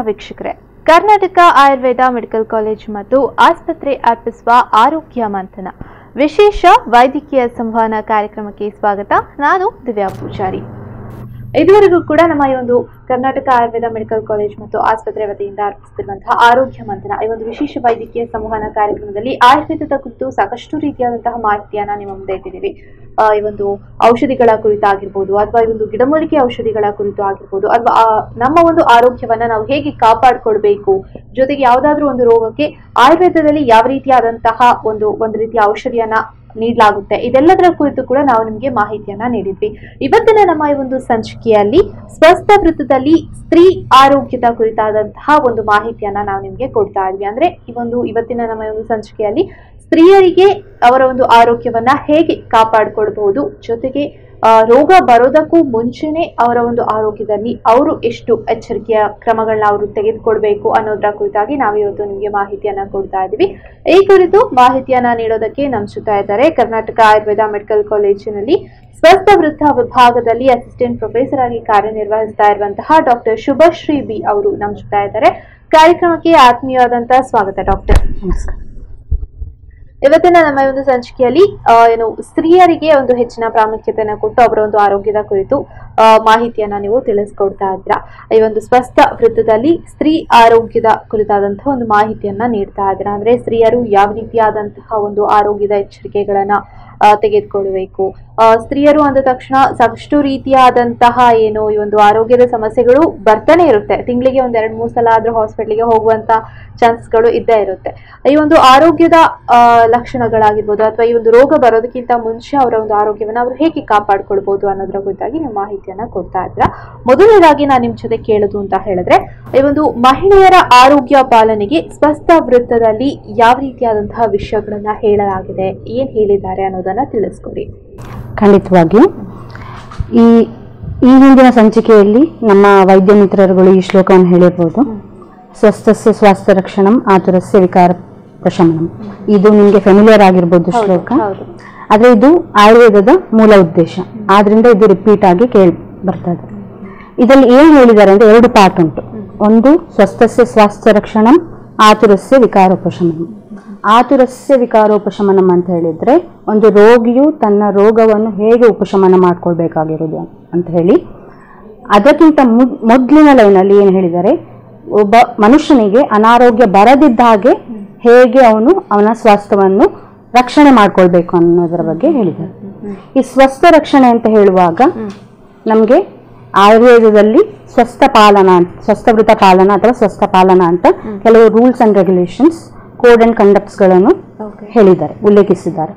ವೀಕ್ಷಕರೇ Karnataka Ayurveda medical college ಮತ್ತು ಆಸ್ಪತ್ರೆ ಅರ್ಪಿಸುವ ಆರೋಗ್ಯ ಮಂಥನ ವಿಶೇಷ ವೈದ್ಯಕೀಯ ಸಂವಹನ ಕಾರ್ಯಕ್ರಮಕ್ಕೆ ಸ್ವಾಗತ ನಾನು ದಿವ್ಯಾ ಪೂಜಾರಿ ಇದುವರೆಗೂ ಕೂಡ ನಮ್ಮ ಈ ಒಂದು ಕರ್ನಾಟಕ ಆಯುರ್ವೇದ ಮೆಡಿಕಲ್ ಕಾಲೇಜ್ ಮತ್ತು ಆಸ್ಪತ್ರೆ ವತಿಯಿಂದ ಅರ್ಪಿಸುತ್ತಿರುವಂತಹ ಆರೋಗ್ಯ ಮಂಥನ ಈ ಒಂದು ವಿಶೇಷ ವೈದ್ಯಕೀಯ ಸಂವಹನ ಕಾರ್ಯಕ್ರಮದಲ್ಲಿ ಆಯುರ್ವೇದದ ಕುರಿತು ಸಾಕಷ್ಟು ರೀತಿಯಾದಂತಹ ಮಾಹಿತಿಯನ್ನ ನಿಮ್ಮ ಮುಂದೆ ಇಟ್ಟಿದ್ದೀವಿ ಆ, ಈ ಒಂದು ಔಷಧಿಗಳ ಕುರಿತಾಗಿರ್ಬೋದು ಅಥವಾ ಈ ಒಂದು ಗಿಡಮೂಲಿಕೆ ಔಷಧಿಗಳ ಕುರಿತು ಆಗಿರ್ಬೋದು ಅಥವಾ ಆ, ನಮ್ಮ ಒಂದು ಆರೋಗ್ಯವನ್ನ ನಾವು ಹೇಗೆ ಕಾಪಾಡಿಕೊಳ್ಬೇಕು ಜೊತೆಗೆ ಯಾವುದಾದ್ರೂ ಒಂದು ರೋಗಕ್ಕೆ ಆಯುರ್ವೇದದಲ್ಲಿ ಯಾವ ರೀತಿಯಾದಂತಹ ಒಂದು ಒಂದು ರೀತಿಯ ಔಷಧಿಯನ್ನ ನೀಡಲಾಗುತ್ತೆ ಇದೆಲ್ಲದರ ಕುರಿತು ಕೂಡ ನಾವು ನಿಮಗೆ ಮಾಹಿತಿಯನ್ನ ನೀಡಿದ್ವಿ ಇವತ್ತಿನ ನಮ್ಮ ಈ ಒಂದು ಸಂಚಿಕೆಯಲ್ಲಿ ಸ್ವಸ್ಥ ವೃತ್ತದಲ್ಲಿ ಸ್ತ್ರೀ ಆರೋಗ್ಯದ ಕುರಿತಾದಂತಹ ಒಂದು ಮಾಹಿತಿಯನ್ನ ನಾವು ನಿಮಗೆ ಕೊಡ್ತಾ ಇದ್ವಿ ಅಂದ್ರೆ ಈ ಒಂದು ಇವತ್ತಿನ ನಮ್ಮ ಈ ಒಂದು ಸಂಚಿಕೆಯಲ್ಲಿ ಸ್ತ್ರೀಯರಿಗೆ ಅವರ ಒಂದು ಆರೋಗ್ಯವನ್ನ ಹೇಗೆ ಕಾಪಾಡಿಕೊಳ್ಬಹುದು ಜೊತೆಗೆ ಆ, ರೋಗ ಬರೋದಕ್ಕೂ ಮುಂಚೆನೆ ಅವರ ಒಂದು ಆರೋಗ್ಯದಲ್ಲಿ ಅವರು ಎಷ್ಟು ಎಚ್ಚರಿಕೆಯ ಕ್ರಮಗಳನ್ನ ಅವರು ತೆಗೆದುಕೊಳ್ಬೇಕು ಅನ್ನೋದರ ಕುರಿತಾಗಿ ನಾವು ಇವತ್ತು ನಿಮಗೆ ಮಾಹಿತಿಯನ್ನ ಕೊಡ್ತಾ ಇದ್ದೀವಿ ಈ ಕುರಿತು ಮಾಹಿತಿಯನ್ನ ನೀಡೋದಕ್ಕೆ ನಮ್ಮ ಜೊತೆ ಇದ್ದಾರೆ ಕರ್ನಾಟಕ ಆಯುರ್ವೇದ ಮೆಡಿಕಲ್ ಕಾಲೇಜಿನಲ್ಲಿ ಸ್ವಸ್ಥ ವೃತ್ತ ವಿಭಾಗದಲ್ಲಿ ಅಸಿಸ್ಟೆಂಟ್ ಪ್ರೊಫೆಸರ್ ಆಗಿ ಕಾರ್ಯನಿರ್ವಹಿಸ್ತಾ ಇರುವಂತಹ ಡಾಕ್ಟರ್ ಶುಭಶ್ರೀ ಬಿ ಅವರು ನಮ್ಮ ಜೊತೆ ಇದ್ದಾರೆ ಕಾರ್ಯಕ್ರಮಕ್ಕೆ ಆತ್ಮೀಯವಾದಂತಹ ಸ್ವಾಗತ ಡಾಕ್ಟರ್ ನಮಸ್ಕಾರ ಇವತ್ತಿನ ನಮ್ಮ ಈ ಒಂದು ಸಂಚಿಕೆಯಲ್ಲಿ ಆ, ಏನು ಸ್ತ್ರೀಯರಿಗೆ ಒಂದು ಹೆಚ್ಚಿನ ಪ್ರಾಮುಖ್ಯತೆಯನ್ನು ಕೊಟ್ಟು ಅವರ ಒಂದು ಆರೋಗ್ಯದ ಕುರಿತು ಆ, ಮಾಹಿತಿಯನ್ನ ನೀವು ತಿಳಿಸ್ಕೊಡ್ತಾ ಇದ್ದೀರಾ ಈ ಒಂದು ಸ್ವಸ್ಥ ವೃತ್ತದಲ್ಲಿ ಸ್ತ್ರೀ ಆರೋಗ್ಯದ ಕುರಿತಾದಂತಹ ಒಂದು ಮಾಹಿತಿಯನ್ನ ನೀಡ್ತಾ ಇದ್ದೀರಾ ಅಂದ್ರೆ ಸ್ತ್ರೀಯರು ಯಾವ ರೀತಿಯಾದಂತಹ ಒಂದು ಆರೋಗ್ಯದ ಎಚ್ಚರಿಕೆಗಳನ್ನ ಆ, ತೆಗೆದುಕೊಳ್ಬೇಕು ಆ, ಸ್ತ್ರೀಯರು ಅಂದ ತಕ್ಷಣ ಸಾಕಷ್ಟು ರೀತಿಯಾದಂತಹ ಏನು ಈ ಒಂದು ಆರೋಗ್ಯದ ಸಮಸ್ಯೆಗಳು ಬರ್ತಾನೆ ಇರುತ್ತೆ ತಿಂಗಳಿಗೆ ಒಂದ್ ಎರಡ್ ಮೂರ್ ಸಲ ಆದ್ರೂ ಹಾಸ್ಪಿಟ್ಲಿಗೆ ಹೋಗುವಂತ ಚಾನ್ಸ್ಗಳು ಇದ್ದೇ ಇರುತ್ತೆ ಈ ಒಂದು ಆರೋಗ್ಯದ ಆ, ಲಕ್ಷಣಗಳಾಗಿರ್ಬೋದು ಅಥವಾ ಈ ಒಂದು ರೋಗ ಬರೋದಕ್ಕಿಂತ ಮುಂಚೆ ಅವರ ಒಂದು ಆರೋಗ್ಯವನ್ನ ಅವರು ಹೇಗೆ ಕಾಪಾಡ್ಕೊಳ್ಬಹುದು ಅನ್ನೋದ್ರ ಕುರಿತಾಗಿ ನೀವು ಮಾಹಿತಿಯನ್ನ ಕೊಡ್ತಾ ಇದ್ದೀರಾ ಮೊದಲನೇದಾಗಿ ನಾನು ನಿಮ್ ಜೊತೆ ಕೇಳೋದು ಅಂತ ಹೇಳಿದ್ರೆ ಈ ಒಂದು ಮಹಿಳೆಯರ ಆರೋಗ್ಯ ಪಾಲನೆಗೆ ಸ್ವಸ್ಥ ವೃತ್ತದಲ್ಲಿ ಯಾವ ರೀತಿಯಾದಂತಹ ವಿಷಯಗಳನ್ನ ಹೇಳಲಾಗಿದೆ ಏನ್ ಹೇಳಿದ್ದಾರೆ ಅನ್ನೋದನ್ನ ತಿಳಿಸ್ಕೊಡಿ ಖಂಡಿತವಾಗಿಯೂ ಈ ಈ ಹಿಂದಿನ ಸಂಚಿಕೆಯಲ್ಲಿ ನಮ್ಮ ವೈದ್ಯ ಮಿತ್ರರುಗಳು ಈ ಶ್ಲೋಕವನ್ನು ಹೇಳಿರ್ಬೋದು ಸ್ವಸ್ಥಸ್ಯ ಸ್ವಾಸ್ಥ್ಯ ರಕ್ಷಣಂ ಆತುರಸ್ಯ ವಿಕಾರ ಪ್ರಶಮನಂ ಇದು ನಿಮಗೆ ಫೆಮಿಲಿಯರ್ ಆಗಿರ್ಬೋದು ಶ್ಲೋಕ ಹೌದು ಆದ್ರೆ ಇದು ಆಯುರ್ವೇದದ ಮೂಲ ಉದ್ದೇಶ ಆದ್ರಿಂದ ಇದು ರಿಪೀಟ್ ಆಗಿ ಕೇಳಿ ಬರ್ತದೆ ಇದರಲ್ಲಿ ಏನು ಹೇಳಿದ್ದಾರೆ ಅಂದ್ರೆ ಎರಡು ಪಾರ್ಟ್ ಉಂಟು ಒಂದು ಸ್ವಸ್ಥಸ್ಯ ಸ್ವಾಸ್ಥ್ಯ ರಕ್ಷಣಂ ಆತುರಸ್ಯ ವಿಕಾರೋಪಶಮನಂ ಆತುರಸ್ಯ ವಿಕಾರೋಪಶಮನಂ ಅಂತ ಹೇಳಿದ್ರೆ ಒಂದು ರೋಗಿಯು ತನ್ನ ರೋಗವನ್ನು ಹೇಗೆ ಉಪಶಮನ ಮಾಡ್ಕೊಳ್ಬೇಕಾಗಿರೋದು ಅಂತ ಹೇಳಿ ಅದಕ್ಕಿಂತ ಮುದ್- ಮೊದ್ಲಿನ ಲೈನಲ್ಲಿ ಏನು ಹೇಳಿದ್ದಾರೆ ಒಬ್ಬ ಮನುಷ್ಯನಿಗೆ ಅನಾರೋಗ್ಯ ಬರದಿದ್ದ ಹಾಗೆ ಹೇಗೆ ಅವನು ಅವನ ಸ್ವಾಸ್ಥ್ಯವನ್ನು ರಕ್ಷಣೆ ಮಾಡ್ಕೊಳ್ಬೇಕು ಅನ್ನೋದರ ಬಗ್ಗೆ ಹೇಳಿದ್ದಾರೆ ಈ ಸ್ವಸ್ಥ ರಕ್ಷಣೆ ಅಂತ ಹೇಳುವಾಗ ನಮಗೆ ಆಯುರ್ವೇದದಲ್ಲಿ ಸ್ವಸ್ಥ ಪಾಲನ ಅಂತ ಸ್ವಸ್ಥವೃತ ಪಾಲನ ಅಥವಾ ಸ್ವಸ್ಥ ಪಾಲನ ಅಂತ ಕೆಲವು rules and regulations code and ಕಂಡಕ್ಟ್ಸ್ಗಳನ್ನು ಓಕೆ ಹೇಳಿದ್ದಾರೆ ಉಲ್ಲೇಖಿಸಿದ್ದಾರೆ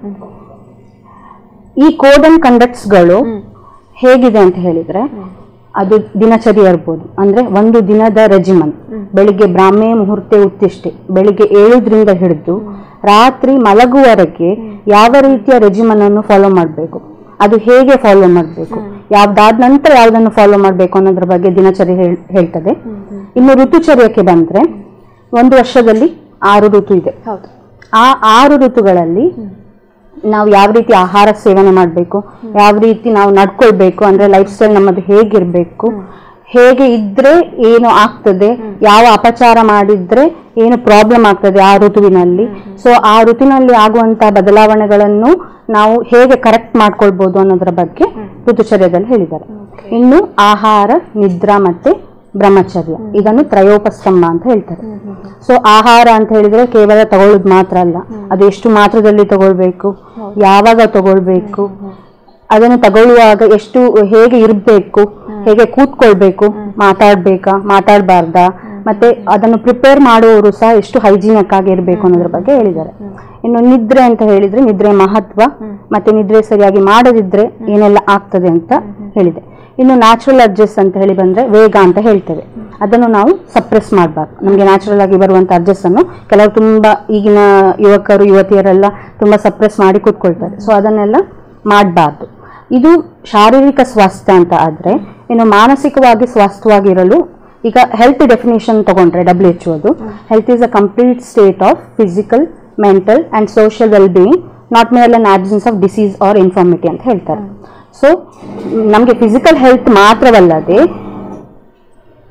ಈ ಕೋಡ್ ಅಂಡ್ ಕಂಡಕ್ಟ್ಸ್ಗಳು ಹೇಗಿದೆ ಅಂತ ಹೇಳಿದ್ರೆ ಅದು ದಿನಚರಿ ಇರ್ಬೋದು ಅಂದ್ರೆ ಒಂದು ದಿನದ ರೆಜಿಮನ್ ಬೆಳಿಗ್ಗೆ ಬ್ರಾಹ್ಮೆ ಮುಹೂರ್ತೆ ಉತ್ತಿಷ್ಟೆ ಬೆಳಿಗ್ಗೆ ಏಳುದ್ರಿಂದ ಹಿಡಿದು ರಾತ್ರಿ ಮಲಗುವವರೆಗೆ ಯಾವ ರೀತಿಯ ರೆಜಿಮನ್ ಅನ್ನು ಫಾಲೋ ಮಾಡಬೇಕು ಅದು ಹೇಗೆ ಫಾಲೋ ಮಾಡಬೇಕು ಯಾವ್ದಾದ ನಂತರ ಯಾವ್ದನ್ನು ಫಾಲೋ ಮಾಡಬೇಕು ಅನ್ನೋದ್ರ ಬಗ್ಗೆ ದಿನಚರಿ ಹೇಳ್- ಹೇಳ್ತದೆ ಇನ್ನು ಋತುಚರ್ಯಕ್ಕೆ ಬಂದ್ರೆ ಒಂದು ವರ್ಷದಲ್ಲಿ ಆರು ಋತು ಇದೆ ಹೌದು ಆ ಆರು ಋತುಗಳಲ್ಲಿ ನಾವು ಯಾವ ರೀತಿ ಆಹಾರ ಸೇವನೆ ಮಾಡಬೇಕು ಯಾವ ರೀತಿ ನಾವು ನಡ್ಕೊಳ್ಬೇಕು ಅಂದ್ರೆ ಲೈಫ್ ಸ್ಟೈಲ್ ನಮ್ಮದು ಹೇಗಿರ್ಬೇಕು ಹೇಗೆ ಇದ್ರೆ ಏನು ಆಗ್ತದೆ ಯಾವ ಅಪಚಾರ ಮಾಡಿದ್ರೆ ಏನು ಪ್ರಾಬ್ಲಮ್ ಆಗ್ತದೆ ಆ ಋತುವಿನಲ್ಲಿ ಸೊ ಆ ಋತುವಿನಲ್ಲಿ ಆಗುವಂತ ಬದಲಾವಣೆಗಳನ್ನು ನಾವು ಹೇಗೆ ಕರೆಕ್ಟ್ ಮಾಡ್ಕೊಳ್ಬಹುದು ಅನ್ನೋದ್ರ ಬಗ್ಗೆ ಋತುಚರ್ಯದಲ್ಲಿ ಹೇಳಿದ್ದಾರೆ ಇನ್ನು ಆಹಾರ ನಿದ್ರಾ ಮತ್ತೆ ಬ್ರಹ್ಮಚರ್ಯ ಇದನ್ನು ತ್ರಯೋಪಸ್ತಂಭ ಅಂತ ಹೇಳ್ತಾರೆ ಸೊ ಆಹಾರ ಅಂತ ಹೇಳಿದ್ರೆ ಕೇವಲ ತಗೊಳ್ಳೋದು ಮಾತ್ರ ಅಲ್ಲ ಅದು ಎಷ್ಟು ಮಾತ್ರದಲ್ಲಿ ತಗೊಳ್ಬೇಕು ಯಾವಾಗ ತಗೊಳ್ಬೇಕು ಅದನ್ನು ತಗೊಳ್ಳುವಾಗ ಎಷ್ಟು ಹೇಗೆ ಇರಬೇಕು ಹೇಗೆ ಕೂತ್ಕೊಳ್ಬೇಕು ಮಾತಾಡ್ಬೇಕಾ ಮಾತಾಡಬಾರ್ದಾ ಮತ್ತೆ ಅದನ್ನು ಪ್ರಿಪೇರ್ ಮಾಡುವವರು ಸಹ ಎಷ್ಟು ಹೈಜೀನಿಕ್ ಆಗಿ ಇರಬೇಕು ಅನ್ನೋದ್ರ ಬಗ್ಗೆ ಹೇಳಿದ್ದಾರೆ ಇನ್ನು ನಿದ್ರೆ ಅಂತ ಹೇಳಿದ್ರೆ ನಿದ್ರೆ ಮಹತ್ವ ಮತ್ತೆ ನಿದ್ರೆ ಸರಿಯಾಗಿ ಮಾಡದಿದ್ರೆ ಏನೆಲ್ಲ ಆಗ್ತದೆ ಅಂತ ಹೇಳಿದೆ ಇನ್ನು ನ್ಯಾಚುರಲ್ ಅಡ್ಜಸ್ ಅಂತ ಹೇಳಿ ಬಂದ್ರೆ ವೇಗ ಅಂತ ಹೇಳ್ತೇವೆ ಅದನ್ನು ನಾವು ಸಪ್ರೆಸ್ ಮಾಡಬಾರ್ದು ನಮಗೆ ನ್ಯಾಚುರಲ್ ಆಗಿ ಬರುವಂತ ಅಡ್ಜಸ್ ಅನ್ನು ಕೆಲವರು ತುಂಬಾ ಈಗಿನ ಯುವಕರು ಯುವತಿಯರೆಲ್ಲ ತುಂಬಾ ಸಪ್ರೆಸ್ ಮಾಡಿ ಕೂತ್ಕೊಳ್ತಾರೆ ಸೊ ಅದನ್ನೆಲ್ಲ ಮಾಡಬಾರ್ದು ಇದು ಶಾರೀರಿಕ ಸ್ವಾಸ್ಥ್ಯ ಅಂತ ಆದ್ರೆ ಇನ್ನು ಮಾನಸಿಕವಾಗಿ ಸ್ವಾಸ್ಥ್ಯವಾಗಿರಲು ಈಗ ಹೆಲ್ತ್ ಡೆಫಿನೇಷನ್ ತಗೊಂಡ್ರೆ ಡಬ್ಲ್ಯೂ ಎಚ್ ಅದು health is a complete state of physical mental and social well being not merely absence of disease or infirmity ಅಂತ ಹೇಳ್ತಾರೆ ಸೊ ನಮಗೆ ಫಿಸಿಕಲ್ ಹೆಲ್ತ್ ಮಾತ್ರವಲ್ಲದೆ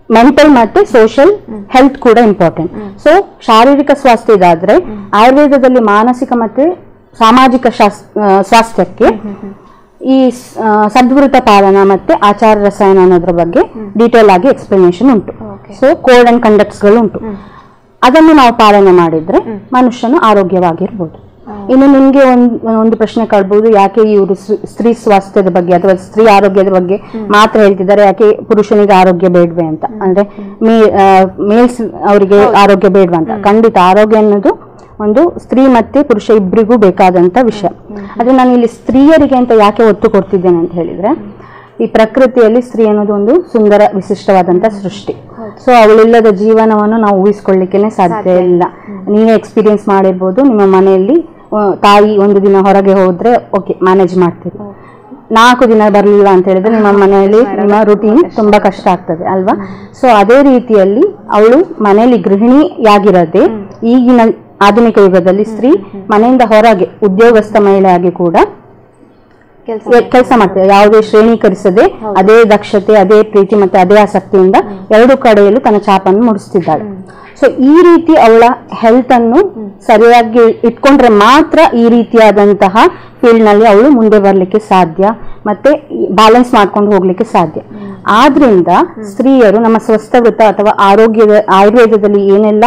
ಮೆಂಟಲ್ ಮತ್ತೆ ಸೋಷಿಯಲ್ ಹೆಲ್ತ್ ಕೂಡ ಇಂಪಾರ್ಟೆಂಟ್ ಸೊ ಶಾರೀರಿಕ ಸ್ವಾಸ್ಥ್ಯ ಇದಾದ್ರೆ ಆಯುರ್ವೇದದಲ್ಲಿ ಮಾನಸಿಕ ಮತ್ತೆ ಸಾಮಾಜಿಕ ಶಾಸ್- ಆ, ಸ್ವಾಸ್ಥ್ಯಕ್ಕೆ ಈ ಸ್- ಆ, ಸದ್ವೃತ ಪಾಲನ ಮತ್ತೆ ಆಚಾರ ರಸಾಯನ ಅನ್ನೋದ್ರ ಬಗ್ಗೆ ಡೀಟೇಲ್ ಆಗಿ ಎಕ್ಸ್ಪ್ಲನೇಷನ್ ಉಂಟು Okay. So code and conducts ಗಳು ಉಂಟು ಅದನ್ನು ನಾವು ಪಾಲನೆ ಮಾಡಿದ್ರೆ ಮನುಷ್ಯನು ಆರೋಗ್ಯವಾಗಿರ್ಬೋದು ಇನ್ನು ನಿಮ್ಗೆ ಒಂದು ಒಂದು ಪ್ರಶ್ನೆ ಕಳ್ಬಹುದು ಯಾಕೆ ಇವರು ಸ್ತ್ರೀ ಸ್ವಾಸ್ಥ್ಯದ ಬಗ್ಗೆ ಅಥವಾ ಸ್ತ್ರೀ ಆರೋಗ್ಯದ ಬಗ್ಗೆ ಮಾತ್ರ ಹೇಳ್ತಿದ್ದಾರೆ ಯಾಕೆ ಪುರುಷನಿಗೆ ಆರೋಗ್ಯ ಬೇಡ್ವೆ ಅಂತ ಅಂದ್ರೆ ಮೇಲ್ಸ್ ಅವರಿಗೆ ಆರೋಗ್ಯ ಬೇಡ್ವಾ ಅಂತ ಖಂಡಿತ ಆರೋಗ್ಯ ಅನ್ನೋದು ಒಂದು ಸ್ತ್ರೀ ಮತ್ತೆ ಪುರುಷ ಇಬ್ಬರಿಗೂ ಬೇಕಾದಂತ ವಿಷಯ ಆದ್ರೆ ನಾನು ಇಲ್ಲಿ ಸ್ತ್ರೀಯರಿಗೆ ಅಂತ ಯಾಕೆ ಒತ್ತು ಕೊಡ್ತಿದ್ದೇನೆ ಅಂತ ಹೇಳಿದ್ರೆ ಈ ಪ್ರಕೃತಿಯಲ್ಲಿ ಸ್ತ್ರೀ ಅನ್ನೋದು ಒಂದು ಸುಂದರ ವಿಶಿಷ್ಟವಾದಂತ ಸೃಷ್ಟಿ ಸೊ ಅವಳಿಲ್ಲದ ಜೀವನವನ್ನು ನಾವು ಊಹಿಸ್ಕೊಳ್ಳಿಕ್ಕೆ ಸಾಧ್ಯ ಇಲ್ಲ ನೀವೇ ಎಕ್ಸ್ಪೀರಿಯನ್ಸ್ ಮಾಡಿರ್ಬೋದು ನಿಮ್ಮ ಮನೆಯಲ್ಲಿ ಆ, ತಾಯಿ ಒಂದು ದಿನ ಹೊರಗೆ ಹೋದ್ರೆ ಓಕೆ ಮ್ಯಾನೇಜ್ ಮಾಡ್ತೀರಿ ನಾಲ್ಕು ದಿನ ಬರಲಿಲ್ಲ ಅಂತ ಹೇಳಿದ್ರೆ ನಿಮ್ಮ ಮನೆಯಲ್ಲಿ ನಿಮ್ಮ ರುಟೀನ್ ತುಂಬಾ ಕಷ್ಟ ಆಗ್ತದೆ ಅಲ್ವಾ ಸೊ ಅದೇ ರೀತಿಯಲ್ಲಿ ಅವಳು ಮನೆಯಲ್ಲಿ ಗೃಹಿಣಿಯಾಗಿರದೆ ಈಗಿನ ಆಧುನಿಕ ಯುಗದಲ್ಲಿ ಸ್ತ್ರೀ ಮನೆಯಿಂದ ಹೊರಗೆ ಉದ್ಯೋಗಸ್ಥ ಮಹಿಳೆಯಾಗಿ ಕೂಡ ಕೆಲಸ ಕೆಲಸ ಮಾಡ್ತಾರೆ ಯಾವುದೇ ಶ್ರೇಣೀಕರಿಸದೆ ಅದೇ ದಕ್ಷತೆ ಅದೇ ಪ್ರೀತಿ ಮತ್ತೆ ಅದೇ ಆಸಕ್ತಿಯಿಂದ ಎರಡು ಕಡೆಯಲ್ಲೂ ತನ್ನ ಚಾಪನ್ನು ಮುಡಿಸ್ತಿದ್ದಾಳೆ ಸೊ ಈ ರೀತಿ ಅವಳ ಹೆಲ್ತ್ ಅನ್ನು ಸರಿಯಾಗಿ ಇಟ್ಕೊಂಡ್ರೆ ಮಾತ್ರ ಈ ರೀತಿಯಾದಂತಹ ಫೀಲ್ಡ್ ನಲ್ಲಿ ಅವಳು ಮುಂದೆ ಬರ್ಲಿಕ್ಕೆ ಸಾಧ್ಯ ಮತ್ತೆ ಬ್ಯಾಲೆನ್ಸ್ ಮಾಡ್ಕೊಂಡು ಹೋಗ್ಲಿಕ್ಕೆ ಸಾಧ್ಯ ಆದ್ರಿಂದ ಸ್ತ್ರೀಯರು ನಮ್ಮ ಸ್ವಸ್ಥವೃತ್ತ ಅಥವಾ ಆರೋಗ್ಯದ ಆಯುರ್ವೇದದಲ್ಲಿ ಏನೆಲ್ಲ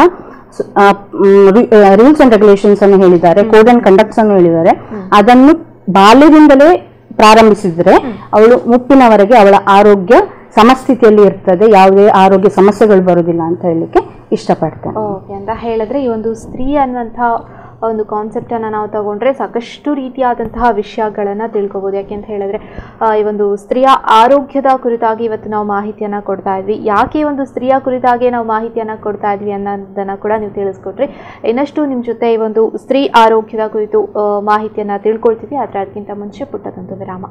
ರೂಲ್ಸ್ ಅಂಡ್ ರೆಗ್ಯುಲೇಷನ್ಸ್ ಅನ್ನು ಹೇಳಿದ್ದಾರೆ ಕೋಡ್ ಅಂಡ್ ಕಂಡಕ್ಟ್ಸ್ ಅನ್ನು ಹೇಳಿದ್ದಾರೆ ಅದನ್ನು ಬಾಲ್ಯದಿಂದಲೇ ಪ್ರಾರಂಭಿಸಿದ್ರೆ ಅವಳು ಮುಪ್ಪಿನವರೆಗೆ ಅವಳ ಆರೋಗ್ಯ ಸಮಸ್ಥಿತಿಯಲ್ಲಿ ಇರ್ತದೆ ಯಾವುದೇ ಆರೋಗ್ಯ ಸಮಸ್ಯೆಗಳು ಬರುವುದಿಲ್ಲ ಅಂತ ಹೇಳಲಿಕ್ಕೆ ಇಷ್ಟಪಡ್ತೇನೆ ಓಕೆ ಅಂತ ಹೇಳಿದ್ರೆ ಈ ಒಂದು ಸ್ತ್ರೀ ಅನ್ನುವಂತಹ ಒಂದು ಕಾನ್ಸೆಪ್ಟನ್ನು ನಾವು ತಗೊಂಡ್ರೆ ಸಾಕಷ್ಟು ರೀತಿಯಾದಂತಹ ವಿಷಯಗಳನ್ನು ತಿಳ್ಕೊಬೋದು ಯಾಕೆಂತ ಹೇಳಿದ್ರೆ ಆ, ಈ ಒಂದು ಸ್ತ್ರೀಯ ಆರೋಗ್ಯದ ಕುರಿತಾಗಿ ಇವತ್ತು ನಾವು ಮಾಹಿತಿಯನ್ನು ಕೊಡ್ತಾ ಇದ್ವಿ ಯಾಕೆ ಈ ಒಂದು ಸ್ತ್ರೀಯ ಕುರಿತಾಗಿ ನಾವು ಮಾಹಿತಿಯನ್ನು ಕೊಡ್ತಾ ಇದ್ವಿ ಅನ್ನೋದನ್ನು ಕೂಡ ನೀವು ತಿಳಿಸ್ಕೊಟ್ರಿ ಇನ್ನಷ್ಟು ನಿಮ್ಮ ಜೊತೆ ಈ ಒಂದು ಸ್ತ್ರೀ ಆರೋಗ್ಯದ ಕುರಿತು ಆ, ಮಾಹಿತಿಯನ್ನು ತಿಳ್ಕೊಳ್ತೀವಿ ಆದರೆ ಅದಕ್ಕಿಂತ ಮುಂಚೆ ಪುಟ್ಟದೊಂದು ವಿರಾಮ